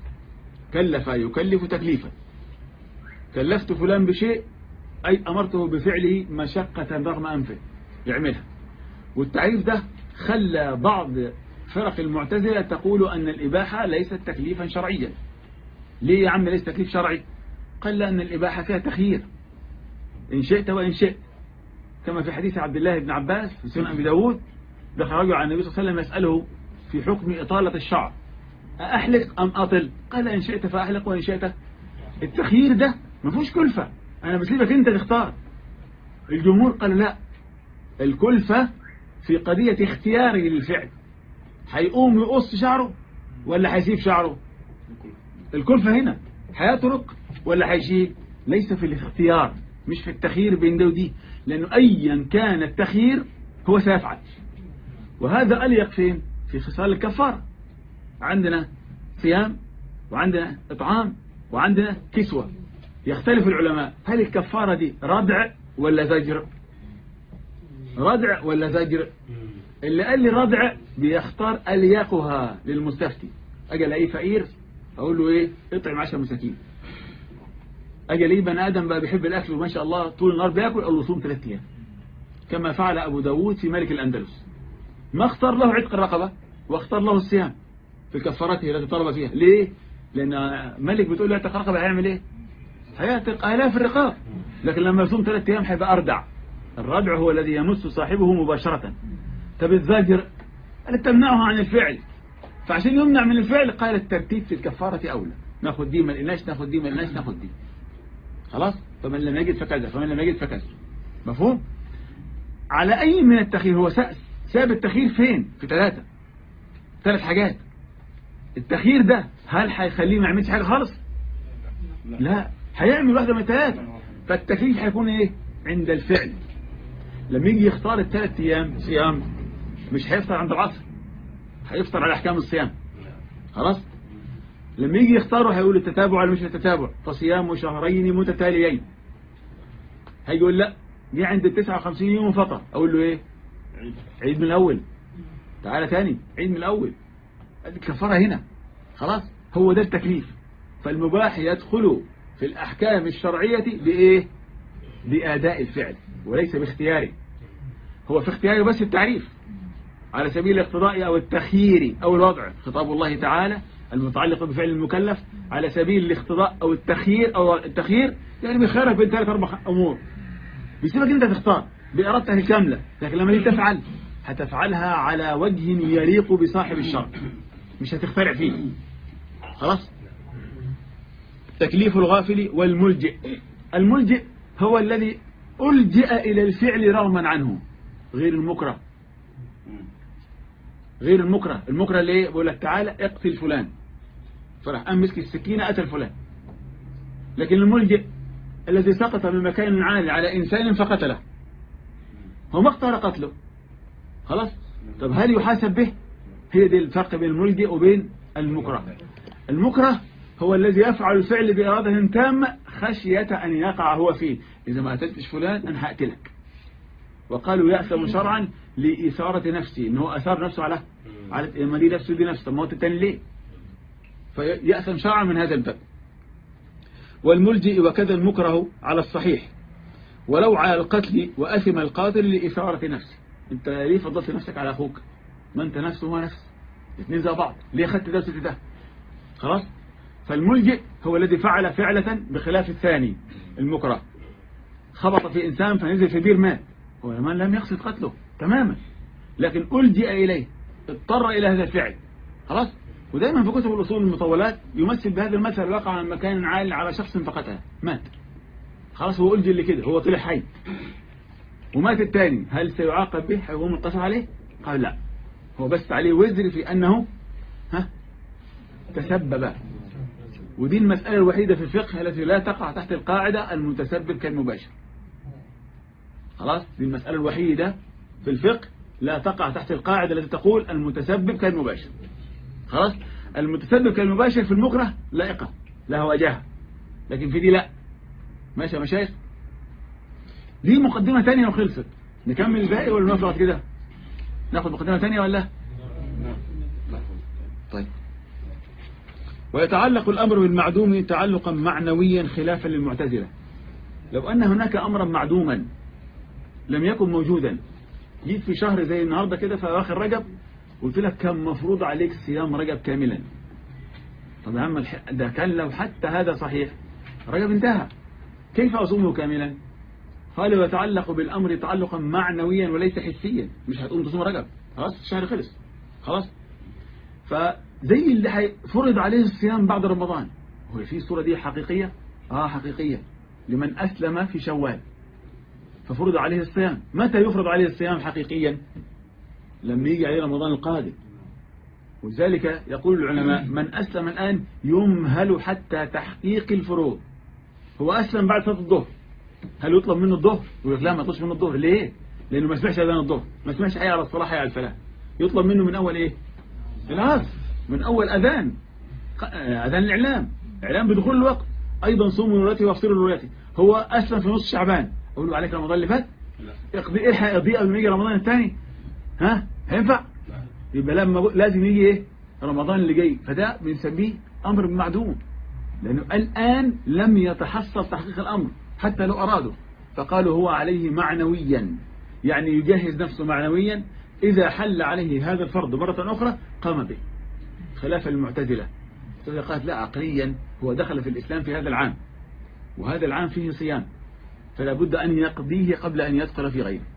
كلف يكلف تكليفا كلفت فلان بشيء أي أمرته بفعله مشقة رغم أنفه يعملها والتعريف ده خلى بعض فرق المعتزلة تقول أن الإباحة ليست تكليفا شرعيا ليه يا عم ليس تكليف شرعي قال لأن الإباحة فيها تخيير إن شئت وإن شئت كما في حديث عبد الله بن عباس في سنة أبي داود دخل رجل على النبي صلى الله عليه وسلم يسأله في حكم إطالة الشعر أحلق أم أطل قال إن شئت فأحلق وإن شئت التخيير ده ما فيهوش كلفة أنا بسيبك أنت تختار الجمهور قال لا الكلفة في قضية اختياره للفعل هيقوم يقص شعره ولا هيسيب شعره الكلفة هنا هيترك ولا هيشيل ليس في الاختيار مش في التخيير بين ده ودي لأنه أيا كان التخيير هو سيفعل وهذا أليق فين في خصال الكفارة عندنا صيام وعندنا إطعام وعندنا كسوة يختلف العلماء هل الكفارة دي ردع ولا زجر ردع ولا زجر اللي قال لي ردع بيختار أليقها للمستفتي أجي ألاقيه فقير أقول له إيه اطعم عشر مساكين أجي ألاقيه بني آدم بقى بيحب الأكل وما شاء الله طول النهار بياكل أقول له صوم ثلاث أيام كما فعل أبو داود في ملك الأندلس ما اختار له عتق الرقبة واختار له الصيام في كفارته التي طلب فيها ليه؟ لأن ملك بتقول له عتق الرقبة هيعمل إيه؟ هيعتق آلاف الرقاب لكن لما يصوم ثلاث أيام هيبقى أردع الردع هو الذي يمس صاحبه مباشرة طب الزاجر قال تمنعه عن الفعل فعشان يمنع من الفعل قال الترتيب في الكفارة أولى ناخد دي ما لقيناش ناخد دي ما لقيناش ناخد دي خلاص فمن لم يجد فكذا فمن لم يجد فكذا مفهوم على أي من التخير هو ساب التخير فين في ثلاثة ثلاث حاجات التخير ده هل هيخليه ما يعملش حاجة خالص لا هيعمل واحدة من ثلاثة فالتكليف هيكون ايه عند الفعل لما يجي يختار الثلاث ايام صيام مش هيفطر عند العصر هيفطر على احكام الصيام خلاص لما يجي يختاره هيقول التتابع ولا مش التتابع فصيام شهرين متتاليين هيقول لا دي عند ال 59 يوم فطر اقول له ايه عيد من الاول تعالى تاني عيد من الاول الكفاره هنا خلاص هو ده التكليف فالمباح يدخل في الأحكام الشرعية بإيه بأداء الفعل وليس باختياره هو في اختياره بس التعريف على سبيل الاقتضاء أو التخيير أو الوضع خطاب الله تعالى المتعلق بفعل المكلف على سبيل الاقتضاء أو التخيير أو التخيير يعني بيخيرك بين ثلاث أربع أمور بيسيبك أنت تختار بإرادتك الكاملة لكن لما تيجي تفعل هتفعلها على وجه يليق بصاحب الشرع مش هتخترع فيه خلاص تكليف الغافل والملجئ الملجئ هو الذي ألجئ إلى الفعل رغما عنه غير المكره غير المكره المكره اللي ايه بيقول لك تعالى اقتل فلان فراح قام مسك السكينة قتل فلان لكن الملجئ الذي سقط من مكان عالي على إنسان فقتله هو ما اختار قتله خلاص طب هل يحاسب به هي دي الفرق بين الملجئ وبين المكره المكره هو الذي يفعل الفعل بإرادة تامة خشية أن يقع هو فيه إذا ما قتلتش فلان أنا هقتلك وقالوا يأثم شرعا لإثارة نفسه إنه أثار نفسه على على ما دي نفسه دي نفسه موت التاني ليه فيأثم شرعا من هذا الباب والملجئ وكذا المكره على الصحيح ولو على القتل وأثم القاتل لإثارة نفسه انت ليه فضلت نفسك على أخوك ما انت نفسه هو نفس الاثنين زي بعض ليه خدت ده وسبت ده خلاص فالملجئ هو الذي فعل فعلة بخلاف الثاني المكره خبط في إنسان فنزل في بير مات هو من لم يقصد قتله تماما لكن ألجئ إليه اضطر إلى هذا الفعل خلاص ودايما في كتب الأصول المطولات يمثل بهذا المثل وقع عن مكان عال على شخص فقتله مات خلاص هو ألجئ لكده هو طلع حي ومات الثاني هل سيعاقب به هو متصل عليه قال لا هو بس عليه وزر في أنه ها تسبب ودي المسألة الوحيدة في الفقه التي لا تقع تحت القاعدة المتسبب كالمباشر خلاص دي المسألة الوحيدة في الفقه لا تقع تحت القاعدة التي تقول المتسبب كالمباشر خلاص المتسبب كالمباشر في المكره لائقة لها وجهة لكن في دي لا ماشي يا مشايخ دي مقدمة تانية وخلصت نكمل الباقي ولا نفرط كده ناخد مقدمة تانية ولا طيب ويتعلق الأمر بالمعدوم تعلقا معنويا خلافا للمعتزلة لو أن هناك أمرا معدوما لم يكن موجودا جيت في شهر زي النهاردة كده في أواخر رجب قلت لك كان مفروض عليك صيام رجب كاملا طب يا عم ده كان لو حتى هذا صحيح رجب انتهى كيف أصومه كاملا قال ويتعلق بالأمر تعلقا معنويا وليس حسيا مش هتقوم تصوم رجب خلاص الشهر خلص خلاص فزي اللي فرض عليه الصيام بعد رمضان هو في الصورة دي حقيقية اه حقيقية لمن أسلم في شوال ففرض عليه الصيام متى يفرض عليه الصيام حقيقيا لما يجي عليه رمضان القادم ولذلك يقول العلماء من أسلم الآن يمهل حتى تحقيق الفروض هو أسلم بعد صلاة الظهر هل يطلب منه الظهر يقول لا ما يطلبش منه الظهر ليه لأنه ما سمعش أذان الظهر ما سمعش حي على الصلاة حي على الفلاح يطلب منه من أول إيه العصر من أول أذان أذان الإعلام إعلام بدخول الوقت أيضا صوموا لولاتي وافطروا لولاتي هو أسلم في نص شعبان أقول له عليك رمضان اللي فات اقضي الحق اقضيه قبل ما يجي رمضان الثاني ها هينفع يبقى لما لازم يجي ايه رمضان اللي جاي فده بنسميه أمر معدوم لأنه الآن لم يتحصل تحقيق الأمر حتى لو أرادوا فقالوا هو عليه معنويا يعني يجهز نفسه معنويا إذا حل عليه هذا الفرض مرة أخرى قام به خلاف المعتزلة المعتزلة قالت لا عقليا هو دخل في الإسلام في هذا العام وهذا العام فيه صيام فلا بد أن يقضيه قبل أن يدخل في غيره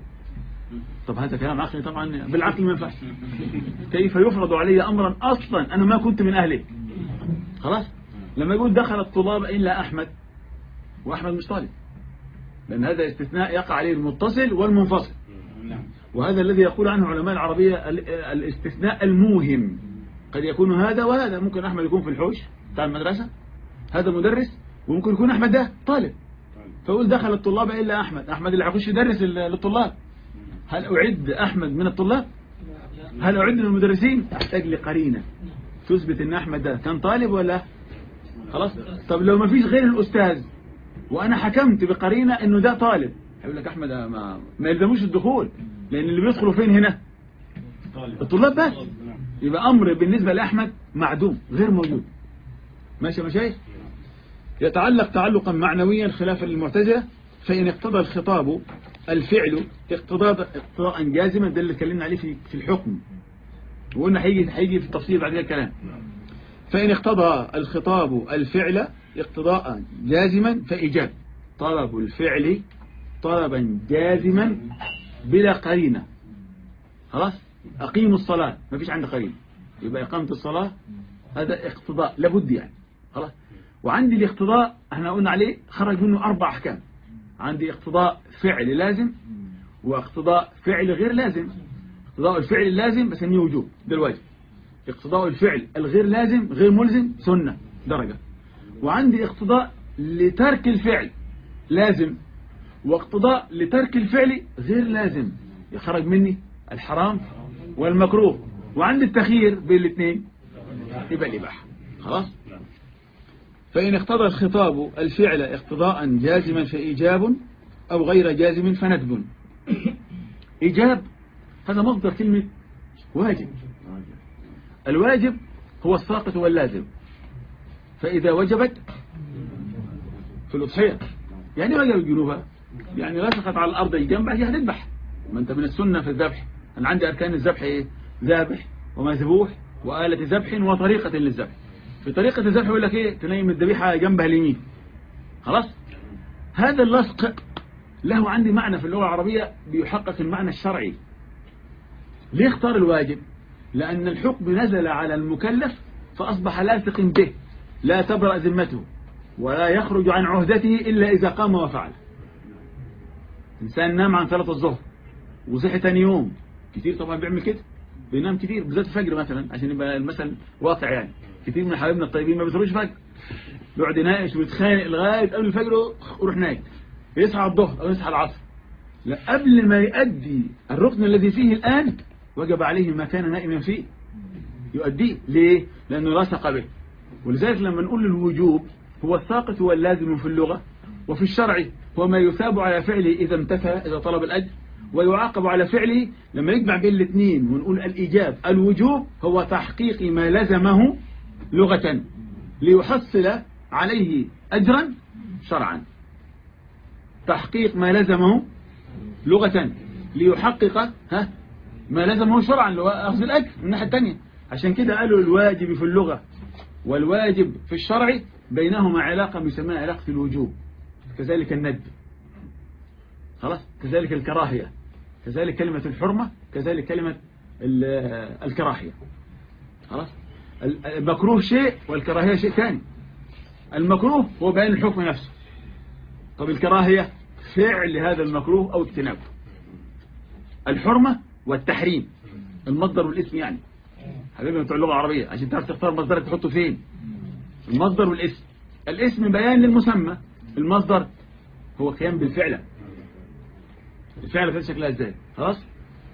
طب هذا كلام عقلي طبعا بالعقل ما ينفعش كيف يفرض علي أمرا أصلا أنا ما كنت من أهله خلاص لما يقول دخل الطلاب إلا أحمد وأحمد مش طالب لأن هذا استثناء يقع عليه المتصل والمنفصل وهذا الذي يقول عنه علماء العربية الاستثناء الموهم قد يكون هذا وهذا ممكن أحمد يكون في الحوش بتاع المدرسة هذا مدرس وممكن يكون أحمد ده طالب فيقول دخل الطلاب إلا أحمد أحمد اللي هيخش يدرس للطلاب هل أعد أحمد من الطلاب هل أعد من المدرسين أحتاج لقرينة تثبت أن أحمد ده كان طالب ولا خلاص طب لو ما فيش غير الأستاذ وأنا حكمت بقرينة أنه ده طالب هيقول لك أحمد ما, ما يلزموش الدخول لأن اللي بيدخلوا فين هنا الطلاب بس يبقى أمر بالنسبة لأحمد معدوم غير موجود ماشي يا مشايخ يتعلق تعلقا معنويا خلافا للمعتزلة فإن اقتضى الخطاب الفعل اقتضاء اقتضاء جازما ده اللي اتكلمنا عليه في في الحكم وقلنا هيجي هيجي في التفصيل بعد كده الكلام فإن اقتضى الخطاب الفعل اقتضاء جازما فإيجاب طلب الفعل طلبا جازما بلا قرينة خلاص أقيموا الصلاة ما فيش عندك قرينة يبقى إقامة الصلاة هذا اقتضاء لابد يعني خلاص وعندي الاقتضاء احنا قلنا عليه خرج منه أربع أحكام عندي اقتضاء فعل لازم واقتضاء فعل غير لازم اقتضاء الفعل اللازم بسميه وجوب ده الواجب اقتضاء الفعل الغير لازم غير ملزم سنة درجة وعندي اقتضاء لترك الفعل لازم واقتضاء لترك الفعل غير لازم يخرج مني الحرام والمكروه وعندي التخيير بين الاثنين يبقى الإباحة خلاص فإن اقتضى الخطاب الفعل اقتضاء جازما فإيجاب أو غير جازم فندب إيجاب هذا مصدر كلمة واجب الواجب هو الساقط واللازم فإذا وجبت في الأضحية يعني وجب الجنوبة يعني لا سقط على الأرض جنبها هي هتذبح ما أنت من السنة في الذبح أنا عندي أركان الذبح إيه ذابح ومذبوح وآلة ذبح وطريقة للذبح في طريقة الذبح يقول لك إيه تنيم الذبيحة جنبها اليمين خلاص هذا اللصق له عندي معنى في اللغة العربية بيحقق المعنى الشرعي ليه اختار الواجب لأن الحكم نزل على المكلف فأصبح لاصق به لا تبرأ ذمته ولا يخرج عن عهدته إلا إذا قام وفعل إنسان نام عن ثلاثة الظهر وصحي ثاني يوم كتير طبعا بيعمل كده بينام كتير بالذات الفجر مثلا عشان يبقى المثل واقع يعني كتير من حبايبنا الطيبين ما بيصلوش فجر بيقعد يناقش ويتخانق لغايه قبل الفجر ويروح نايم يصحى على الظهر او يصحى العصر لا قبل ما يؤدي الركن الذي فيه الآن وجب عليه ما كان نائما فيه يؤديه ليه؟ لأنه لصق به ولذلك لما نقول الوجوب هو الساقط واللازم في اللغة وفي الشرع هو ما يثاب على فعله إذا امتثل إذا طلب الأجر ويعاقب على فعله لما يجمع بين الاثنين ونقول الإيجاب الوجوب هو تحقيق ما لزمه لغة ليحصل عليه أجرا شرعا تحقيق ما لزمه لغة ليحقق ها ما لزمه شرعا اللي هو أخذ الأجر من الناحية الثانية عشان كده قالوا الواجب في اللغة والواجب في الشرع بينهما علاقة بيسميها علاقة الوجوب كذلك الند خلاص كذلك الكراهية كذلك كلمة الحرمة كذلك كلمة الكراهية خلاص المكروه شيء والكراهية شيء ثاني المكروه هو بيان الحكم نفسه طب الكراهية فعل هذا المكروه أو اجتنابه الحرمة والتحريم المصدر والاسم يعني حبيبي بتوع اللغة العربية عشان تعرف تختار مصدرك تحطه فين المصدر والاسم الاسم بيان للمسمى المصدر هو قيام بالفعل الفعل في شكلها ازاي خلاص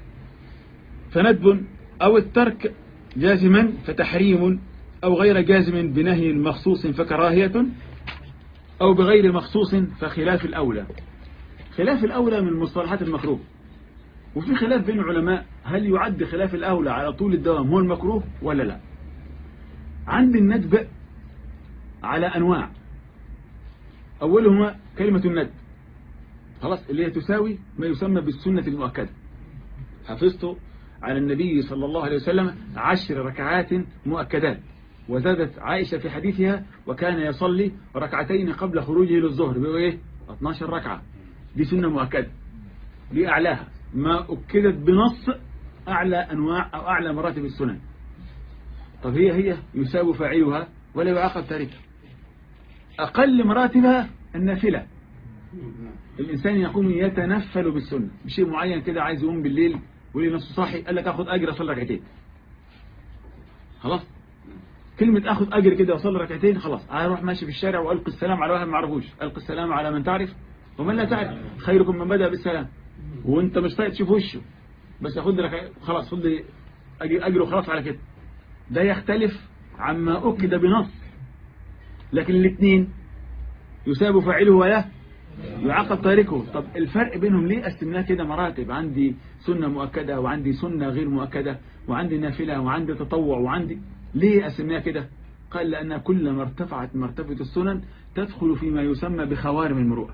فندب او الترك جازما فتحريم او غير جازم بنهي مخصوص فكراهية او بغير مخصوص فخلاف الاولى خلاف الاولى من المصطلحات المكروه وفي خلاف بين العلماء هل يعد خلاف الأولى على طول الدوام هو المكروه ولا لا عند الندب على أنواع أولهما كلمة الند خلاص اللي هي تساوي ما يسمى بالسنة المؤكدة حفظته عن النبي صلى الله عليه وسلم عشر ركعات مؤكدات وزادت عائشة في حديثها وكان يصلي ركعتين قبل خروجه للظهر بيقول ايه 12 ركعة دي سنة مؤكدة دي أعلاها ما أكدت بنص أعلى أنواع أو أعلى مراتب السنن طب هي هي يساوي فاعلها ولا يعاقب تاركها أقل مراتبها النافلة الإنسان يقوم يتنفل بالسنة بشيء معين كده عايز يقوم بالليل ولي نفسه صاحي قال لك أخذ أجر أصلي ركعتين خلاص كلمة أخذ أجر كده وأصلي ركعتين خلاص أروح ماشي في الشارع وألقي السلام على واحد ما اعرفوش ألقي السلام على من تعرف ومن لا تعرف خيركم من بدأ بالسلام وانت مش طايق تشوف وشه بس ياخد لك خلاص خد لي اجر وخلاص على كده ده يختلف عما أكد بنص لكن الاثنين يساب فاعله ولا يعاقب تاركه طب الفرق بينهم ليه قسمناه كده مراتب عندي سنة مؤكدة وعندي سنة غير مؤكدة وعندي نافلة وعندي تطوع وعندي ليه قسمناه كده قال لأن كلما ارتفعت مرتبة السنن تدخل فيما يسمى بخوارم المروءة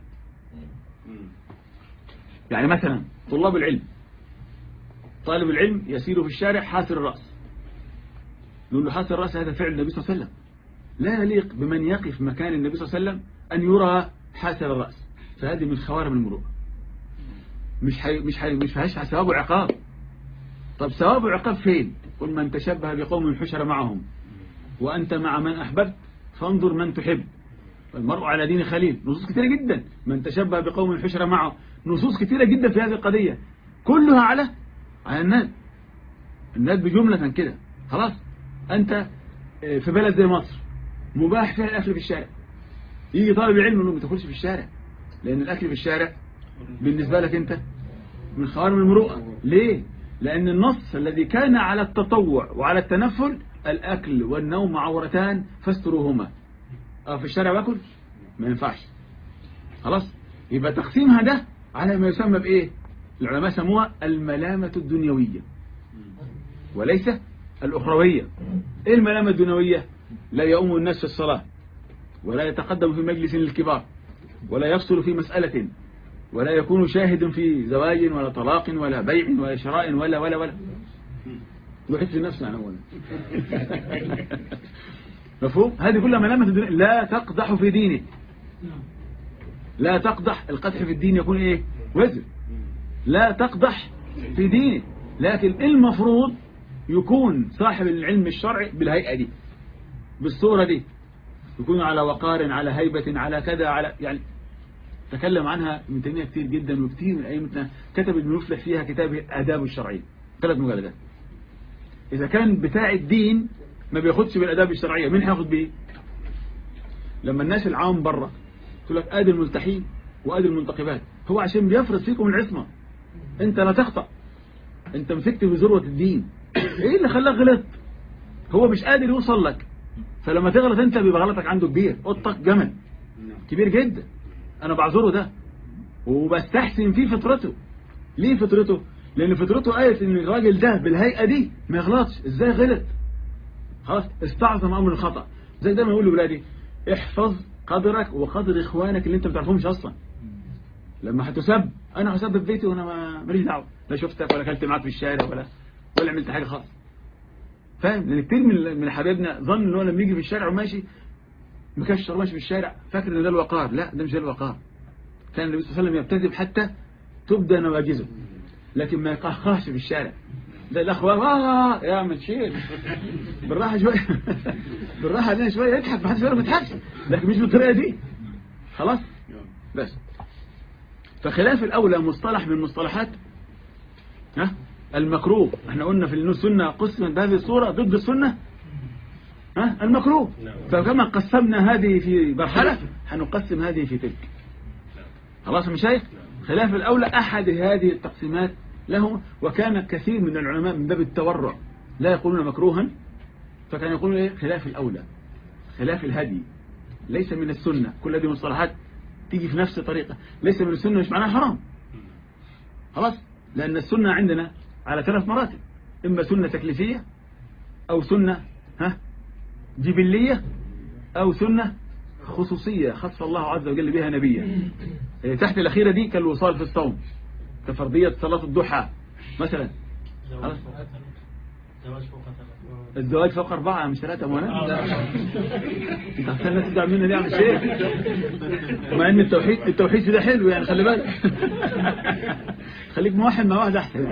يعني مثلا طلاب العلم طالب العلم يسير في الشارع حاسر الرأس نقول له حاسر الرأس هذا فعل النبي صلى الله عليه وسلم لا يليق بمن يقف مكان النبي صلى الله عليه وسلم أن يرى حاسر الرأس فهذه من خوارم المروءة مش حي مش حي مش فيهاش ثواب وعقاب طب ثواب وعقاب فين قل من تشبه بقوم حشر معهم وأنت مع من أحببت فانظر من تحب المرء على دين خليل نصوص كثيرة جدا من تشبه بقوم حشر معه نصوص كثيرة جدا في هذه القضية كلها على على الناد الناد بجملة كده خلاص أنت في بلد زي مصر مباح فيها الأكل في الشارع يجي طالب العلم انه ما تاكلش في الشارع لأن الأكل في الشارع بالنسبة لك أنت من خوارم المروءة ليه؟ لأن النص الذي كان على التطوع وعلى التنفل الأكل والنوم عورتان فاستروهما أه في الشارع باكل ما ينفعش خلاص يبقى تقسيمها ده على ما يسمى بإيه العلماء سموها الملامة الدنيوية وليس الأخروية إيه الملامة الدنيوية لا يؤم الناس في الصلاة ولا يتقدم في مجلس للكبار ولا يفصل في مسألة ولا يكون شاهد في زواج ولا طلاق ولا بيع ولا شراء ولا ولا ولا يحس نفسه أنا أولا مفهوم هذه كلها ملامة الدنيا لا تقدح في دينه لا تقدح القدح في الدين يكون ايه وزر لا تقدح في دينه لكن المفروض يكون صاحب العلم الشرعي بالهيئة دي بالصورة دي يكون على وقار على هيبة على كذا على يعني تكلم عنها ابن تيمية كتير جدا وكتير من أئمتنا كتب ابن مفلح فيها كتاب آداب الشرعية ثلاث مجلدات إذا كان بتاع الدين ما بياخدش بالآداب الشرعية مين هياخد بيه لما الناس العام بره تقول لك آدي الملتحين وآدي المنتقبات هو عشان بيفرض فيكم العصمة انت لا تخطأ انت مسكت بذروة الدين ايه اللي خلاك غلط هو مش قادر يوصل لك فلما تغلط انت بيبقى غلطك عنده كبير قطك جمل كبير جدا انا بعذره ده وبستحسن فيه فطرته ليه فطرته لان فطرته قالت ان الراجل ده بالهيئة دي ما يغلطش ازاي غلط خلاص استعظم امر الخطأ زي دايما يقول لولادي احفظ قدرك وقدر اخوانك اللي انت ما بتعرفهمش اصلا لما هتسب انا هسب في بيتي وانا ما ماليش دعوه لا شفتك ولا اكلت معاك في الشارع ولا ولا عملت حاجه خالص فاهم لان كتير من من حبايبنا ظن ان هو لما يجي في الشارع وماشي مكشر ماشي في الشارع فاكر ان ده الوقار لا ده مش ده الوقار كان النبي صلى الله عليه وسلم يبتسم حتى تبدى نواجزه لكن ما يقهقهش في الشارع ده الاخوه اه يا عم شيل بالراحه شويه بالراحه علينا شويه اضحك ما حدش ما يضحكش لكن مش بالطريقه دي خلاص بس فخلاف الاولى مصطلح من مصطلحات ها المكروه احنا قلنا في السنه قسما بهذه الصوره ضد السنه ها المكروه فكما قسمنا هذه في مرحله هنقسم هذه في تلك خلاص مش شايف خلاف الاولى احد هذه التقسيمات له وكان كثير من العلماء من باب التورع لا يقولون مكروها فكان يقولون ايه خلاف الأولى خلاف الهدي ليس من السنة كل هذه مصطلحات تيجي في نفس الطريقة ليس من السنة مش معناها حرام خلاص لأن السنة عندنا على ثلاث مراتب إما سنة تكليفية أو سنة ها جبلية أو سنة خصوصية خص الله عز وجل بها نبيا تحت الأخيرة دي كالوصال في الصوم كفرضية صلاة الضحى مثلا خلاص الزواج فوق أربعة مش ثلاثة موانا انت عشان الناس تدعم منا ليه عم الشيخ مع ان التوحيد التوحيد ده حلو يعني خلي بالك خليك موحد مع واحد احسن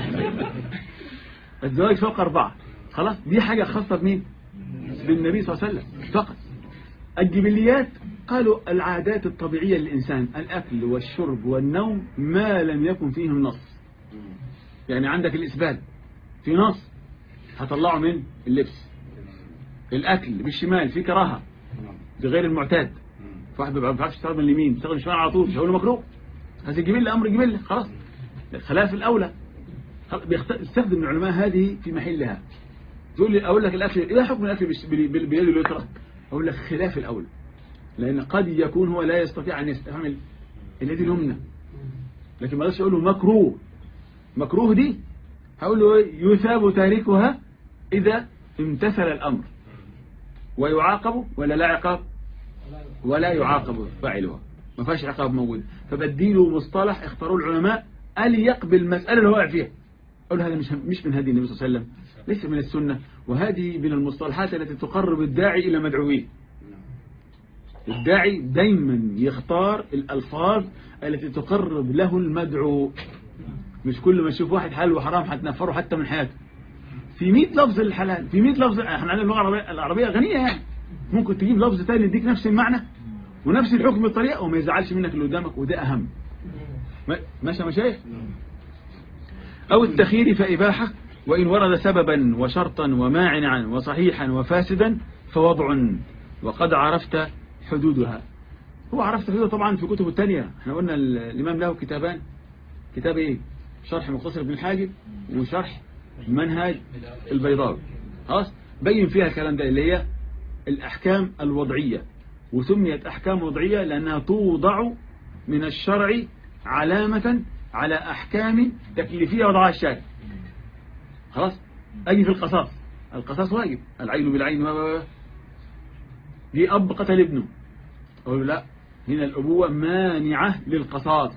الزواج فوق أربعة خلاص دي حاجة خاصة بمين بالنبي صلى الله عليه وسلم فقط الجبليات قالوا العادات الطبيعية للإنسان الأكل والشرب والنوم ما لم يكن فيهم نص يعني عندك الإسبال في نص هطلعه من اللبس الأكل بالشمال في كراهة بغير المعتاد فواحد ما بيعرفش يستخدم اليمين يستخدم الشمال على طول مش هقول مكروه هذه جبلة أمر جبلة خلاص خلاف الأولى بيستخدم العلماء هذه في محلها تقول لي أقول لك الأكل إيه حكم الأكل باليد اليسرى أقول لك خلاف الأولى لأن قد يكون هو لا يستطيع أن يستعمل اليد اليمنى لكن ما اقدرش أقول له مكروه مكروه دي هقول له يثاب تاركها إذا امتثل الأمر ويعاقب ولا لا عقاب ولا يعاقب فاعلها ما فيهاش عقاب موجود فبديله مصطلح اختاروا العلماء أليق بالمسألة اللي هو واقع فيها أقول هذا مش مش من هدي النبي صلى الله عليه وسلم ليس من السنة وهذه من المصطلحات التي تقرب الداعي إلى مدعويه الداعي دايما يختار الألفاظ التي تقرب له المدعو مش كل ما يشوف واحد حلال وحرام هتنفره حتى من حياته في 100 لفظ للحلال في 100 لفظ احنا عندنا اللغة العربية, العربية غنية يعني ممكن تجيب لفظ تاني يديك نفس المعنى ونفس الحكم بالطريقة وما يزعلش منك اللي قدامك وده أهم ما- ماشي يا مشايخ أو التخيير فإباحة وإن ورد سببا وشرطا وماعنعا وصحيحا وفاسدا فوضع وقد عرفت حدودها هو عرفت حدودها طبعا في كتب التانية احنا قلنا ال- الإمام له كتابان كتاب ايه شرح مختصر ابن الحاجب وشرح منهج البيضاوي خلاص بين فيها الكلام ده اللي هي الأحكام الوضعية وسميت أحكام وضعية لأنها توضع من الشرع علامة على أحكام تكليفية وضعها الشارع خلاص أجي في القصاص القصاص واجب العين بالعين و- و- و. دي أب قتل ابنه أقول له لا هنا الأبوة مانعة للقصاص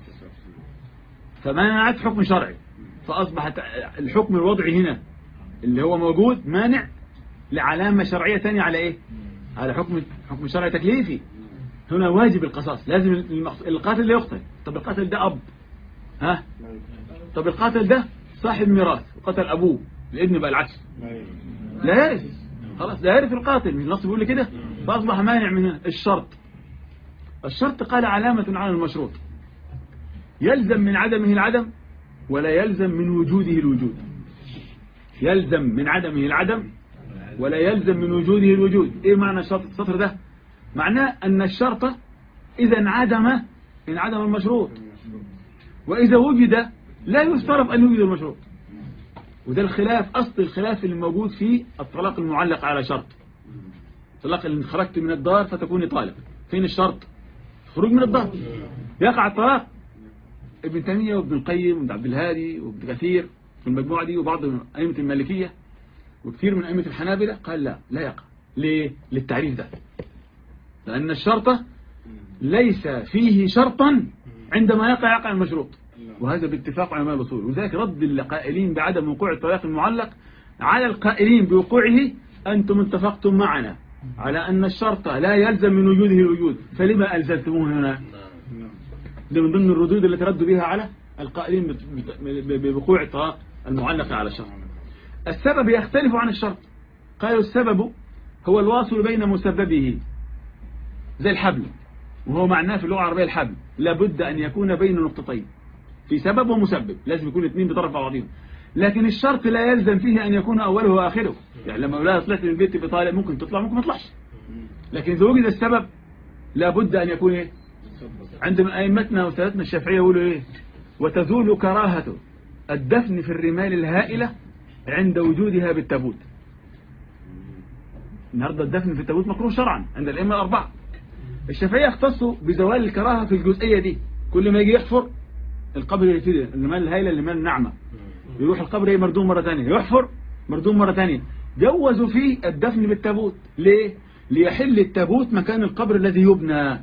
فمنعت حكم شرعي فأصبحت الحكم الوضعي هنا اللي هو موجود مانع لعلامة شرعية تانية على إيه على حكم حكم شرعي تكليفي هنا واجب القصاص لازم المقص- القاتل لا يقتل طب القاتل ده أب ها طب القاتل ده صاحب ميراث وقتل أبوه الابن بقى العكس لا يرث خلاص لا يرث القاتل مش النص بيقول لي كده فأصبح مانع من الشرط الشرط قال علامة على المشروط يلزم من عدمه العدم ولا يلزم من وجوده الوجود يلزم من عدمه العدم ولا يلزم من وجوده الوجود ايه معنى الشرط السطر ده معناه ان الشرط اذا انعدم انعدم المشروط واذا وجد لا يفترض ان يوجد المشروط وده الخلاف اصل الخلاف اللي موجود في الطلاق المعلق على شرط طلاق اللي خرجت من الدار فتكوني طالق فين الشرط خروج من الدار يقع الطلاق ابن تيمية وابن القيم وابن عبد الهادي وابن كثير في المجموعة دي وبعض من أئمة المالكية وكثير من أئمة الحنابلة قال لا لا يقع ليه؟ للتعريف ده لأن الشرط ليس فيه شرطا عندما يقع يقع المشروط وهذا باتفاق علماء الأصول وذلك رد القائلين بعدم وقوع الطلاق المعلق على القائلين بوقوعه أنتم اتفقتم معنا على أن الشرط لا يلزم من وجوده الوجود فلما ألزمتموه هنا ده من ضمن الردود التي ردوا بها على القائلين بت- بت- بوقوع الطلاق المعلق على الشرط السبب يختلف عن الشرط قالوا السبب هو الواصل بين مسببه زي الحبل وهو معناه في اللغة العربية الحبل لابد أن يكون بين نقطتين في سبب ومسبب لازم يكون اثنين بطرف بعضهم لكن الشرط لا يلزم فيه أن يكون أوله وآخره يعني لما لا طلعت من البيت بطالع ممكن تطلع ممكن ما تطلعش لكن إذا وجد السبب لابد أن يكون إيه عند أئمتنا وسادتنا الشافعية يقولوا إيه وتزول كراهة الدفن في الرمال الهائلة عند وجودها بالتابوت النهاردة الدفن في التابوت مكروه شرعا عند الأئمة الأربعة الشافعية اختصوا بزوال الكراهة في الجزئية دي كل ما يجي يحفر القبر يبتدي الرمال الهائلة الرمال الناعمة يروح القبر ايه مردوم مرة تانية يحفر مردوم مرة تانية جوزوا فيه الدفن بالتابوت ليه ليحل التابوت مكان القبر الذي يبنى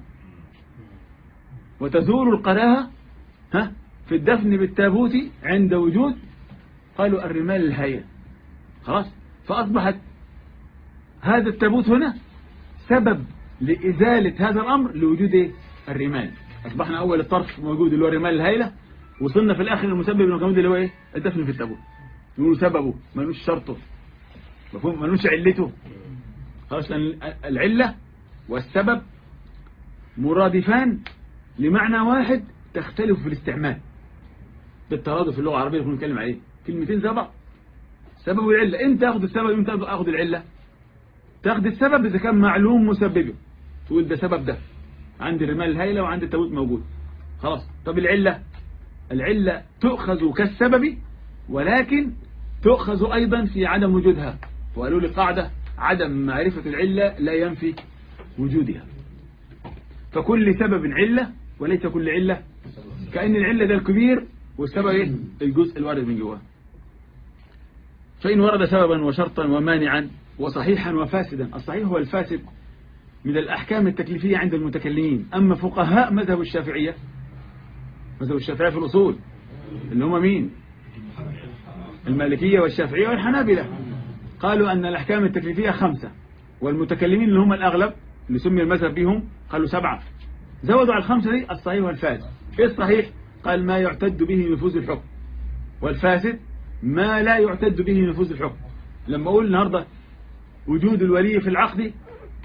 وتزول القراهة ها في الدفن بالتابوت عند وجود قالوا الرمال الهائلة خلاص فأصبحت هذا التابوت هنا سبب لإزالة هذا الأمر لوجود إيه؟ الرمال أصبحنا أول الطرف موجود اللي هو الرمال الهائلة وصلنا في الآخر المسبب الموجود اللي هو إيه الدفن في التابوت يقولوا سببه ملوش شرطه مفهوم ملوش علته خلاص لأن العلة والسبب مرادفان لمعنى واحد تختلف في الاستعمال بالترادف في اللغة العربية اللي بنتكلم عليه كلمتين زي بعض سبب والعلة امتى اخذ السبب امتى اخذ العلة تاخذ السبب اذا كان معلوم مسببه تقول ده سبب ده عندي الرمال الهائلة وعندي التابوت موجود خلاص طب العلة العلة تؤخذ كالسبب ولكن تؤخذ أيضا في عدم وجودها وقالوا لي قاعدة عدم معرفة العلة لا ينفي وجودها فكل سبب علة وليس كل علة كأن العلة ده الكبير والسبب ايه الجزء الوارد من جواه فإن ورد سببا وشرطا ومانعا وصحيحا وفاسدا الصحيح هو الفاسد من الأحكام التكليفية عند المتكلمين أما فقهاء مذهب الشافعية مذهب الشافعية في الأصول اللي هم مين المالكية والشافعية والحنابلة قالوا أن الأحكام التكليفية خمسة والمتكلمين اللي هم الأغلب اللي سمي المذهب بهم قالوا سبعة زودوا على الخمسة دي الصحيح والفاسد إيه الصحيح قال ما يعتد به نفوذ الحكم والفاسد ما لا يعتد به نفوذ الحكم لما أقول النهاردة وجود الولي في العقد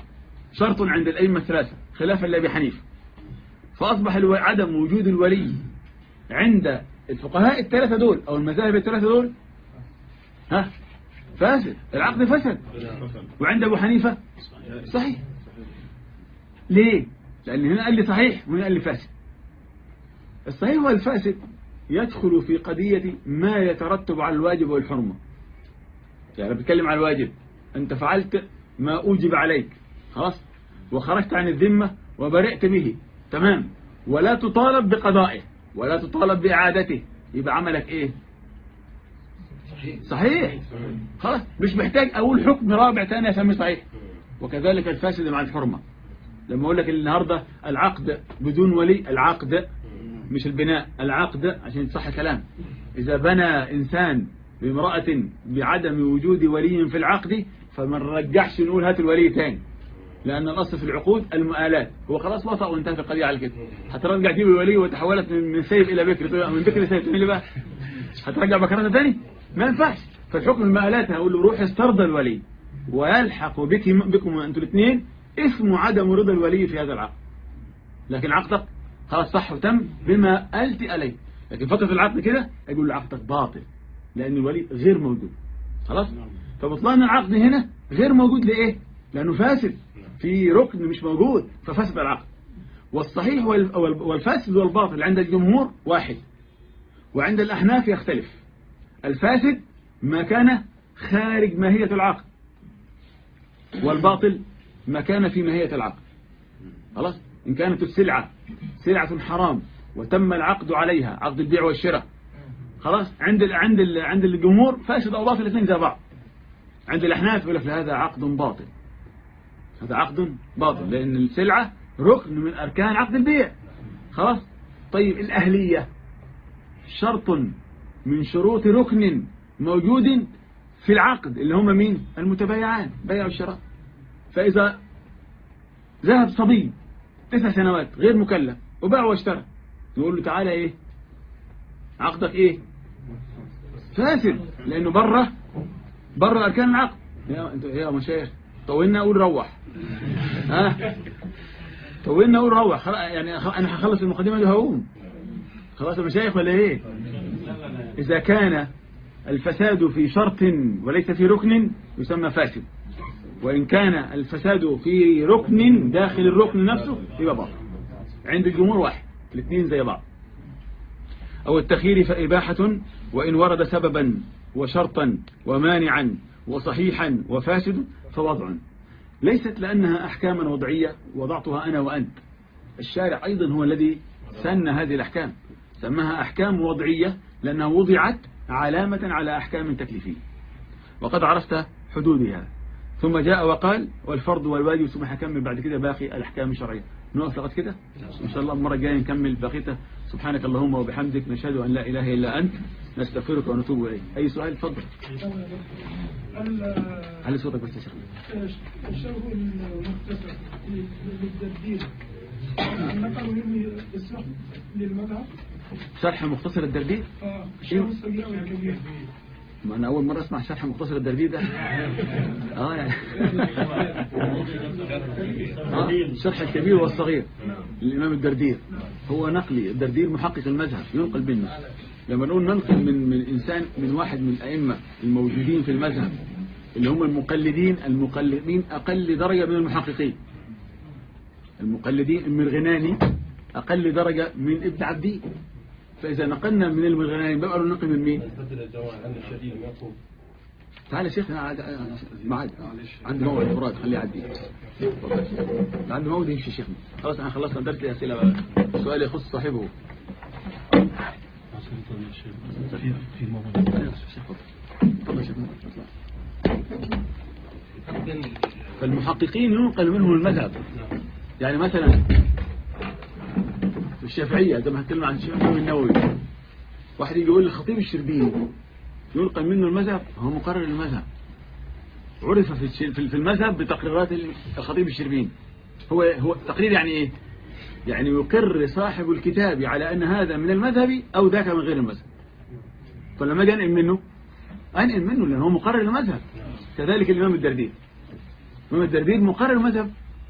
شرط عند الأئمة الثلاثة خلافا لأبي حنيفة فأصبح الو- عدم وجود الولي عند الفقهاء الثلاثة دول أو المذاهب الثلاثة دول ها فاسد العقد فسد وعند أبو حنيفة صحيح ليه؟ لأن هنا قال لي صحيح وهنا قال لي فاسد الصحيح والفاسد يدخل في قضية ما يترتب على الواجب والحرمة يعني بتكلم على الواجب أنت فعلت ما أوجب عليك خلاص وخرجت عن الذمة وبرئت به تمام ولا تطالب بقضائه ولا تطالب بإعادته يبقى عملك إيه صحيح خلاص مش محتاج أقول حكم رابع تاني أسميه صحيح وكذلك الفاسد مع الحرمة لما أقول لك النهاردة العقد بدون ولي العقد مش البناء العقد عشان صح كلام إذا بنى إنسان بامرأة بعدم وجود ولي في العقد فما نرجعش نقول هات الولي تاني لأن الأصل في العقود المؤالات هو خلاص وطأ وانتهت القضية على كده هترجع تجيب الولي وتحولت من من سيب إلى بكر تقول من بكر لسيب تقول لي بقى هترجع بكرتها تاني ما ينفعش فالحكم المآلات هقول له روح استرضى الولي ويلحق بك بكم أنتوا الاثنين اسم عدم رضا الولي في هذا العقد لكن عقدك خلاص صح وتم بما ألت عليه لكن فترة العقد كده يقول له عقدك باطل لأن الولي غير موجود خلاص فبطلان العقد هنا غير موجود لإيه لأنه فاسد في ركن مش موجود ففسد العقد والصحيح وال- وال- والفاسد والباطل عند الجمهور واحد وعند الأحناف يختلف الفاسد ما كان خارج ماهية العقد والباطل ما كان في ماهية العقد خلاص إن كانت السلعة سلعة حرام وتم العقد عليها عقد البيع والشراء خلاص عند ال عند ال عند الجمهور فاسد أو باطل الاثنين زي بعض عند الأحناف يقول لك لا، هذا عقد باطل هذا عقد باطل لأن السلعة ركن من أركان عقد البيع خلاص طيب الأهلية شرط من شروط ركن موجود في العقد اللي هم مين المتبايعان بيع والشراء فإذا ذهب صبي تسع سنوات غير مكلف وباع واشترى نقول له تعالى ايه عقدك ايه فاسد لانه بره بره اركان العقد يا انت يا مشايخ طولنا اقول روح ها طولنا اقول روح خلاص يعني خ- انا هخلص المقدمه دي وهقوم خلاص يا مشايخ ولا ايه اذا كان الفساد في شرط وليس في ركن يسمى فاسد وإن كان الفساد في ركن داخل الركن نفسه يبقى باطل عند الجمهور واحد الاثنين زي بعض أو التخيير فإباحة وإن ورد سببا وشرطا ومانعا وصحيحا وفاسد فوضع ليست لأنها أحكاما وضعية وضعتها أنا وأنت الشارع أيضا هو الذي سن هذه الأحكام سماها أحكام وضعية لأنها وضعت علامة على أحكام تكليفية وقد عرفت حدودها ثم جاء وقال والفرض والواجب ثم هكمل بعد كده باقي الأحكام الشرعية نقف لغاية كده إن شاء الله المرة الجاية نكمل بقيته سبحانك اللهم وبحمدك نشهد أن لا إله إلا أنت نستغفرك ونتوب إليك أي سؤال اتفضل علي صوتك بس يا شيخ الشرح المختصر للتدبير نقلوا مني الشرح للمذهب شرح مختصر الدردير آه، الشرح الصغير والكبير ما أنا أول مرة أسمع شرح مختصر الدردير ده آه يعني آه شرح الكبير والصغير للإمام الدردير هو نقلي الدردير محقق المذهب ينقل منه لما نقول ننقل من من إنسان من واحد من الأئمة الموجودين في المذهب اللي هم المقلدين المقلدين أقل درجة من المحققين المقلدين المرغناني أقل درجة من ابن عبدي فإذا نقلنا من المرغناني بقى ننقل من مين تعال يا شيخ أنا عاد- معاد عندي موعد مراد خليه يعدي عندي موعد يمشي شيخنا خلاص انا خلصنا درس الاسئله بقى سؤال يخص صاحبه في موضوع تفضل يا شيخنا اطلع. فالمحققين ينقل منهم المذهب يعني مثلا في الشافعية زي ما هتكلم عن الشيخ الإمام النووي واحد يجي يقول لي الخطيب الشربيني ينقل منه المذهب هو مقرر المذهب عرف في الش- في في المذهب بتقريرات الخطيب الشربيني هو هو تقرير يعني ايه يعني يقر صاحب الكتاب على ان هذا من المذهب او ذاك من غير المذهب فلما اجي انقل منه انقل منه لان هو مقرر المذهب كذلك الامام الدردير الامام الدردير مقرر المذهب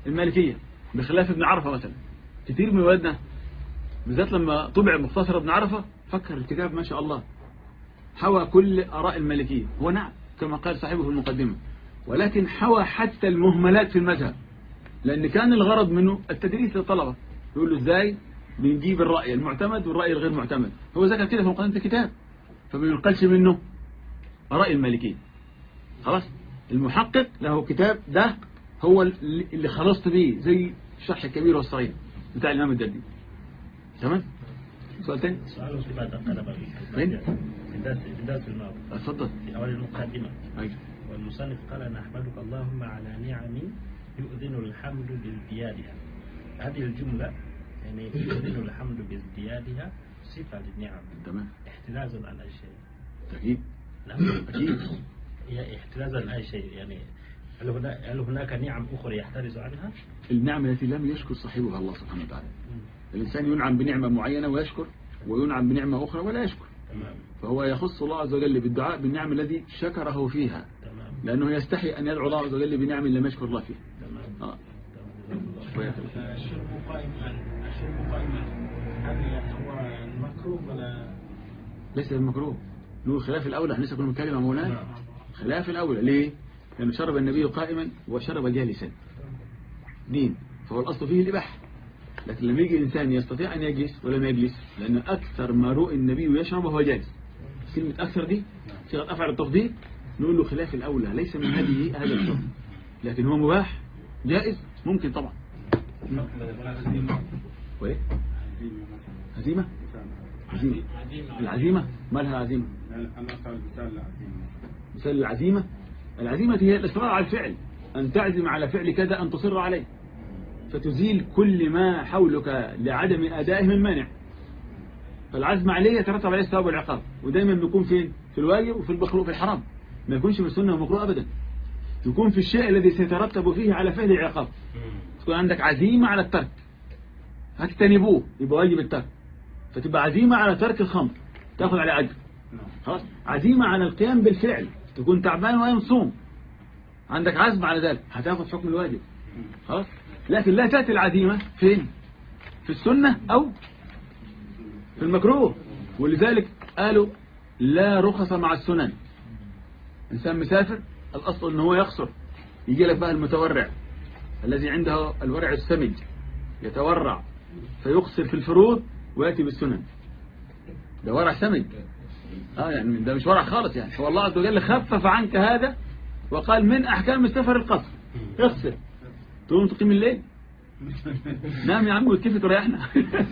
المالكية بخلاف ابن عرفة مثلا كتير من ولادنا بالذات لما طبع مختصر ابن عرفة فكر الكتاب ما شاء الله حوى كل آراء المالكية هو نعم كما قال صاحبه في المقدمة ولكن حوى حتى المهملات في المذهب لأن كان الغرض منه التدريس للطلبة يقول له ازاي بنجيب الرأي المعتمد والرأي الغير معتمد هو ذكر كده في مقدمة الكتاب فما ينقلش منه آراء المالكية خلاص المحقق له كتاب ده هو اللي اللي خلصت بيه زي الشرح الكبير والصغير بتاع الإمام الجدي تمام سؤال تاني سؤال في بعد الطلبة وين؟ في الدرس في الدرس الماضي اتفضل في أول المقدمة أيوة. والمصنف قال نحمدك اللهم على نعم يؤذن الحمد بازديادها هذه الجملة يعني يؤذن الحمد بازديادها صفة للنعم تمام احترازا عن أي شيء أكيد نعم أكيد هي احترازا عن أي شيء يعني هل هناك هل هناك نعم أخرى يحترز عنها؟ النعمة التي لم يشكر صاحبها الله سبحانه وتعالى الإنسان ينعم بنعمة معينة ويشكر وينعم بنعمة أخرى ولا يشكر تمام فهو يخص الله عز وجل بالدعاء بالنعم الذي شكره فيها تمام لأنه يستحي أن يدعو الله عز وجل بنعم لم يشكر الله فيها تمام آه. تمام. الشرب قائما الشرب قائما هذا هو المكروه ولا ليس المكروه نقول خلاف الأولى احنا لسه كنا بنتكلم عن مولانا خلاف الأولى ليه؟ لأنه شرب النبي قائما وشرب جالسا دين فهو الأصل فيه الإباحة لكن لما يجي إنسان يستطيع أن يجلس ولم يجلس لأن أكثر ما رؤي النبي يشرب وهو جالس كلمة أكثر دي صيغة أفعل التفضيل نقول له خلاف الأولى ليس من هذه هذا الشرب لكن هو مباح جائز ممكن طبعا وإيه؟ هزيمة هزيمة العزيمة ما لها عزيمة مثال العزيمة العزيمة هي الإصرار على الفعل أن تعزم على فعل كذا أن تصر عليه فتزيل كل ما حولك لعدم أدائه من مانع فالعزم عليه يترتب عليه الثواب والعقاب ودايما بيكون فين في الواجب وفي المكروه في الحرام ما يكونش في السنة ومكروه أبدا يكون في الشيء الذي سيترتب فيه على فعل العقاب تكون عندك عزيمة على الترك هتجتنبوه يبقى واجب الترك فتبقى عزيمة على ترك الخمر تاخذ على أجر خلاص عزيمة على القيام بالفعل تكون تعبان ولا مصوم عندك عزم على ذلك هتاخذ حكم الواجب خلاص لكن لا تأتي العزيمة فين في السنة أو في المكروه ولذلك قالوا لا رخص مع السنن إنسان مسافر الأصل أنه هو يقصر يجي لك بقى المتورع الذي عنده الورع السمج يتورع فيقصر في الفروض ويأتي بالسنن ده ورع سمج اه يعني ده مش ورع خالص يعني هو الله عز وجل خفف عنك هذا وقال من أحكام السفر القصر اقصر تقوم تقيم الليل نعم يا عم وتكيف تريحنا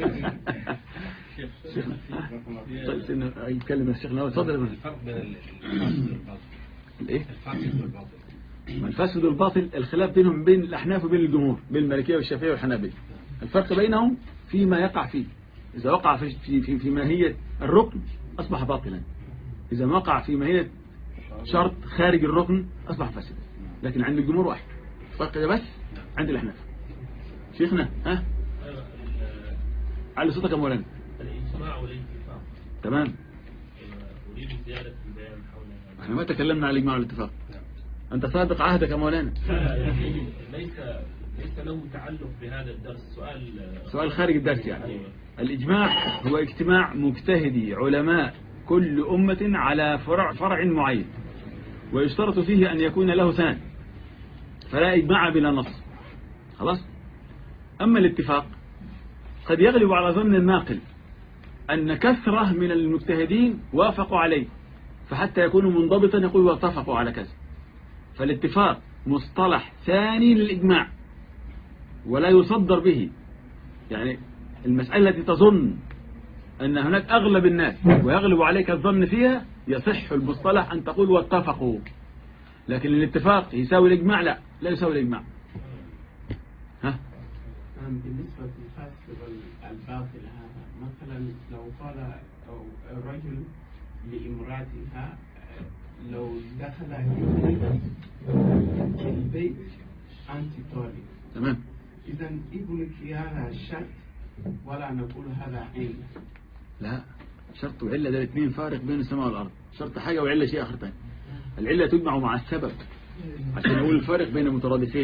شيخنا طيب سيدنا يتكلم يا شيخنا اتفضل يا فندم. الفرق بين الفاسد والباطل الايه الفاسد والباطل ما الفاسد والباطل الخلاف بينهم بين الأحناف وبين الجمهور بين المالكية والشافعية والحنابلة الفرق بينهم فيما يقع فيه إذا وقع في في في, في ماهية الركن أصبح باطلا إذا ما وقع في ماهية شرط خارج الركن أصبح فاسدا لكن عند الجمهور واحد الفرق ده بس عند الأحناف شيخنا ها على صوتك يا مولانا الإجماع والاتفاق تمام أريد زيادة البيان حول هذا احنا ما تكلمنا على الإجماع والاتفاق أنت صادق عهدك يا مولانا لا يعني ليس ليس له تعلق بهذا الدرس سؤال سؤال خارج الدرس يعني أيوة. الإجماع هو اجتماع مجتهدي علماء كل أمة على فرع, فرع معين ويشترط فيه أن يكون له سند فلا إجماع بلا نص خلاص أما الاتفاق قد يغلب على ظن الناقل أن كثرة من المجتهدين وافقوا عليه فحتى يكون منضبطا يقول واتفقوا على كذا فالاتفاق مصطلح ثاني للإجماع ولا يصدر به يعني المسألة التي تظن أن هناك أغلب الناس ويغلب عليك الظن فيها يصح المصطلح أن تقول واتفقوا لكن الاتفاق يساوي الإجماع لا لا يساوي الإجماع ها نعم بالنسبة للفاسد والباطل هذا مثلا لو قال أو الرجل لامرأتها لو دخل ابنك البيت أنت طالب تمام إذا ابنك هذا شرط ولا نقول هذا عين لا شرط وعلة ده الاثنين فارق بين السماء والأرض شرط حاجة وعلة شيء آخر تاني العلة تجمع مع السبب عشان نقول الفارق بين المترادفين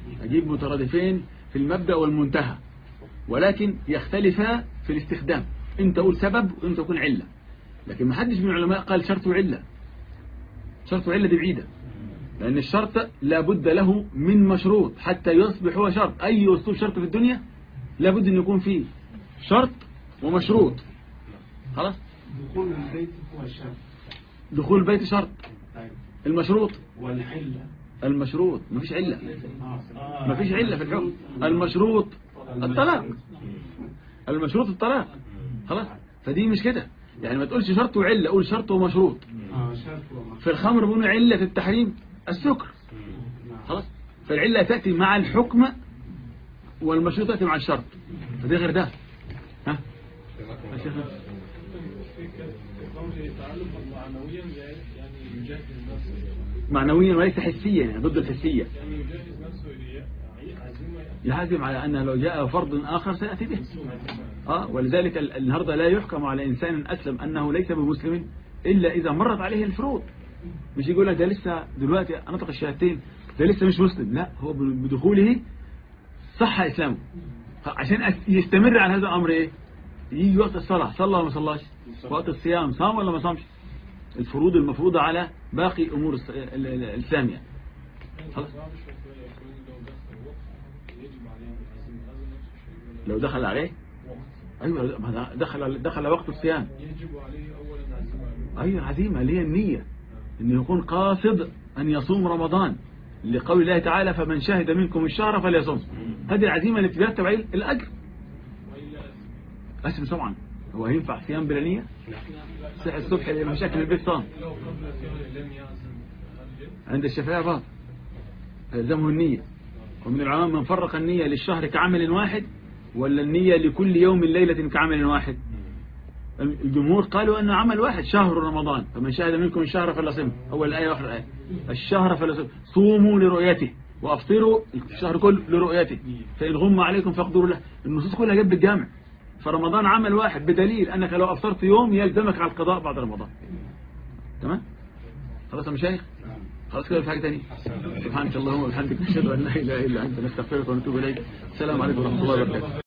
أجيب مترادفين في المبدأ والمنتهى ولكن يختلفا في الاستخدام انت تقول سبب وانت تكون علة لكن ما حدش من العلماء قال شرط وعلة شرط وعلة دي بعيدة لأن الشرط لابد له من مشروط حتى يصبح هو شرط أي أسلوب شرط في الدنيا لابد أن يكون فيه شرط ومشروط خلاص دخول البيت هو الشرط دخول البيت شرط طيب المشروط والحلة المشروط مفيش علة آه. مفيش علة في الحكم المشروط الطلاق المشروط الطلاق خلاص فدي مش كده يعني ما تقولش شرط وعلة قول شرط ومشروط آه شرط ومشروط. في الخمر بيقولوا علة التحريم السكر نعم. خلاص فالعلة تأتي مع الحكم والمشروط تأتي مع الشرط فدي غير ده ها يا شيخ قوله تعلق معنويا يعني يجهز نفسه معنويا وليس حسيا يعني ضد الحسية يعني يجهز نفسه لعزيمة يعني يحاسب على أن لو جاء فرض آخر سيأتي به آه ولذلك ال- النهاردة لا يحكم على إنسان أسلم أنه ليس بمسلم إلا إذا مرت عليه الفروض مش يقول لك ده لسه دلوقتي نطق الشهادتين ده لسه مش مسلم لا هو ب- بدخوله صح إسلامه عشان أس- يستمر على هذا الأمر إيه يجي وقت الصلاة صلى ولا ما صلاش وقت الصيام صام ولا ما صامش الفروض المفروضة على باقي أمور الس- ال- ال- السامية خلاص صعب شوية يكون لو دخل وقت يجب عليه العزيمة هذا نفس الشيء لو دخل عليه وقت أيوة ما دخل دخل وقت الصيام يجب عليه أولا عزيمة أيوة العزيمة اللي هي النية أن يكون قاصد أن يصوم رمضان لقول الله تعالى فمن شهد منكم الشهر فليصوم هذه العزيمة اللي ترتب عليه الأجر وإلا أسم طبعا هو هينفع صيام بلا نية صحي الصبح مشاكل البيت صام لو قبل فعل لم يعزم هل يجب؟ عند الشافعية باطل فيلزمه النية ومن العلماء من فرق النية للشهر كعمل واحد ولا النية لكل يوم ليلة كعمل واحد الجمهور قالوا أنه عمل واحد شهر رمضان فمن شهد منكم الشهر فليصم أول آية وآخر آية الشهر فليصم صوموا لرؤيته وأفطروا الشهر كله لرؤيته فإن غم عليكم فاقدروا له النصوص كلها جت بالجامع فرمضان عمل واحد بدليل أنك لو أفطرت يوم يلزمك على القضاء بعد رمضان تمام خلاص يا مشايخ خلاص كده في حاجة تانية سبحانك اللهم وبحمدك نشهد أن لا إله إلا أنت نستغفرك ونتوب إليك السلام عليكم ورحمة الله وبركاته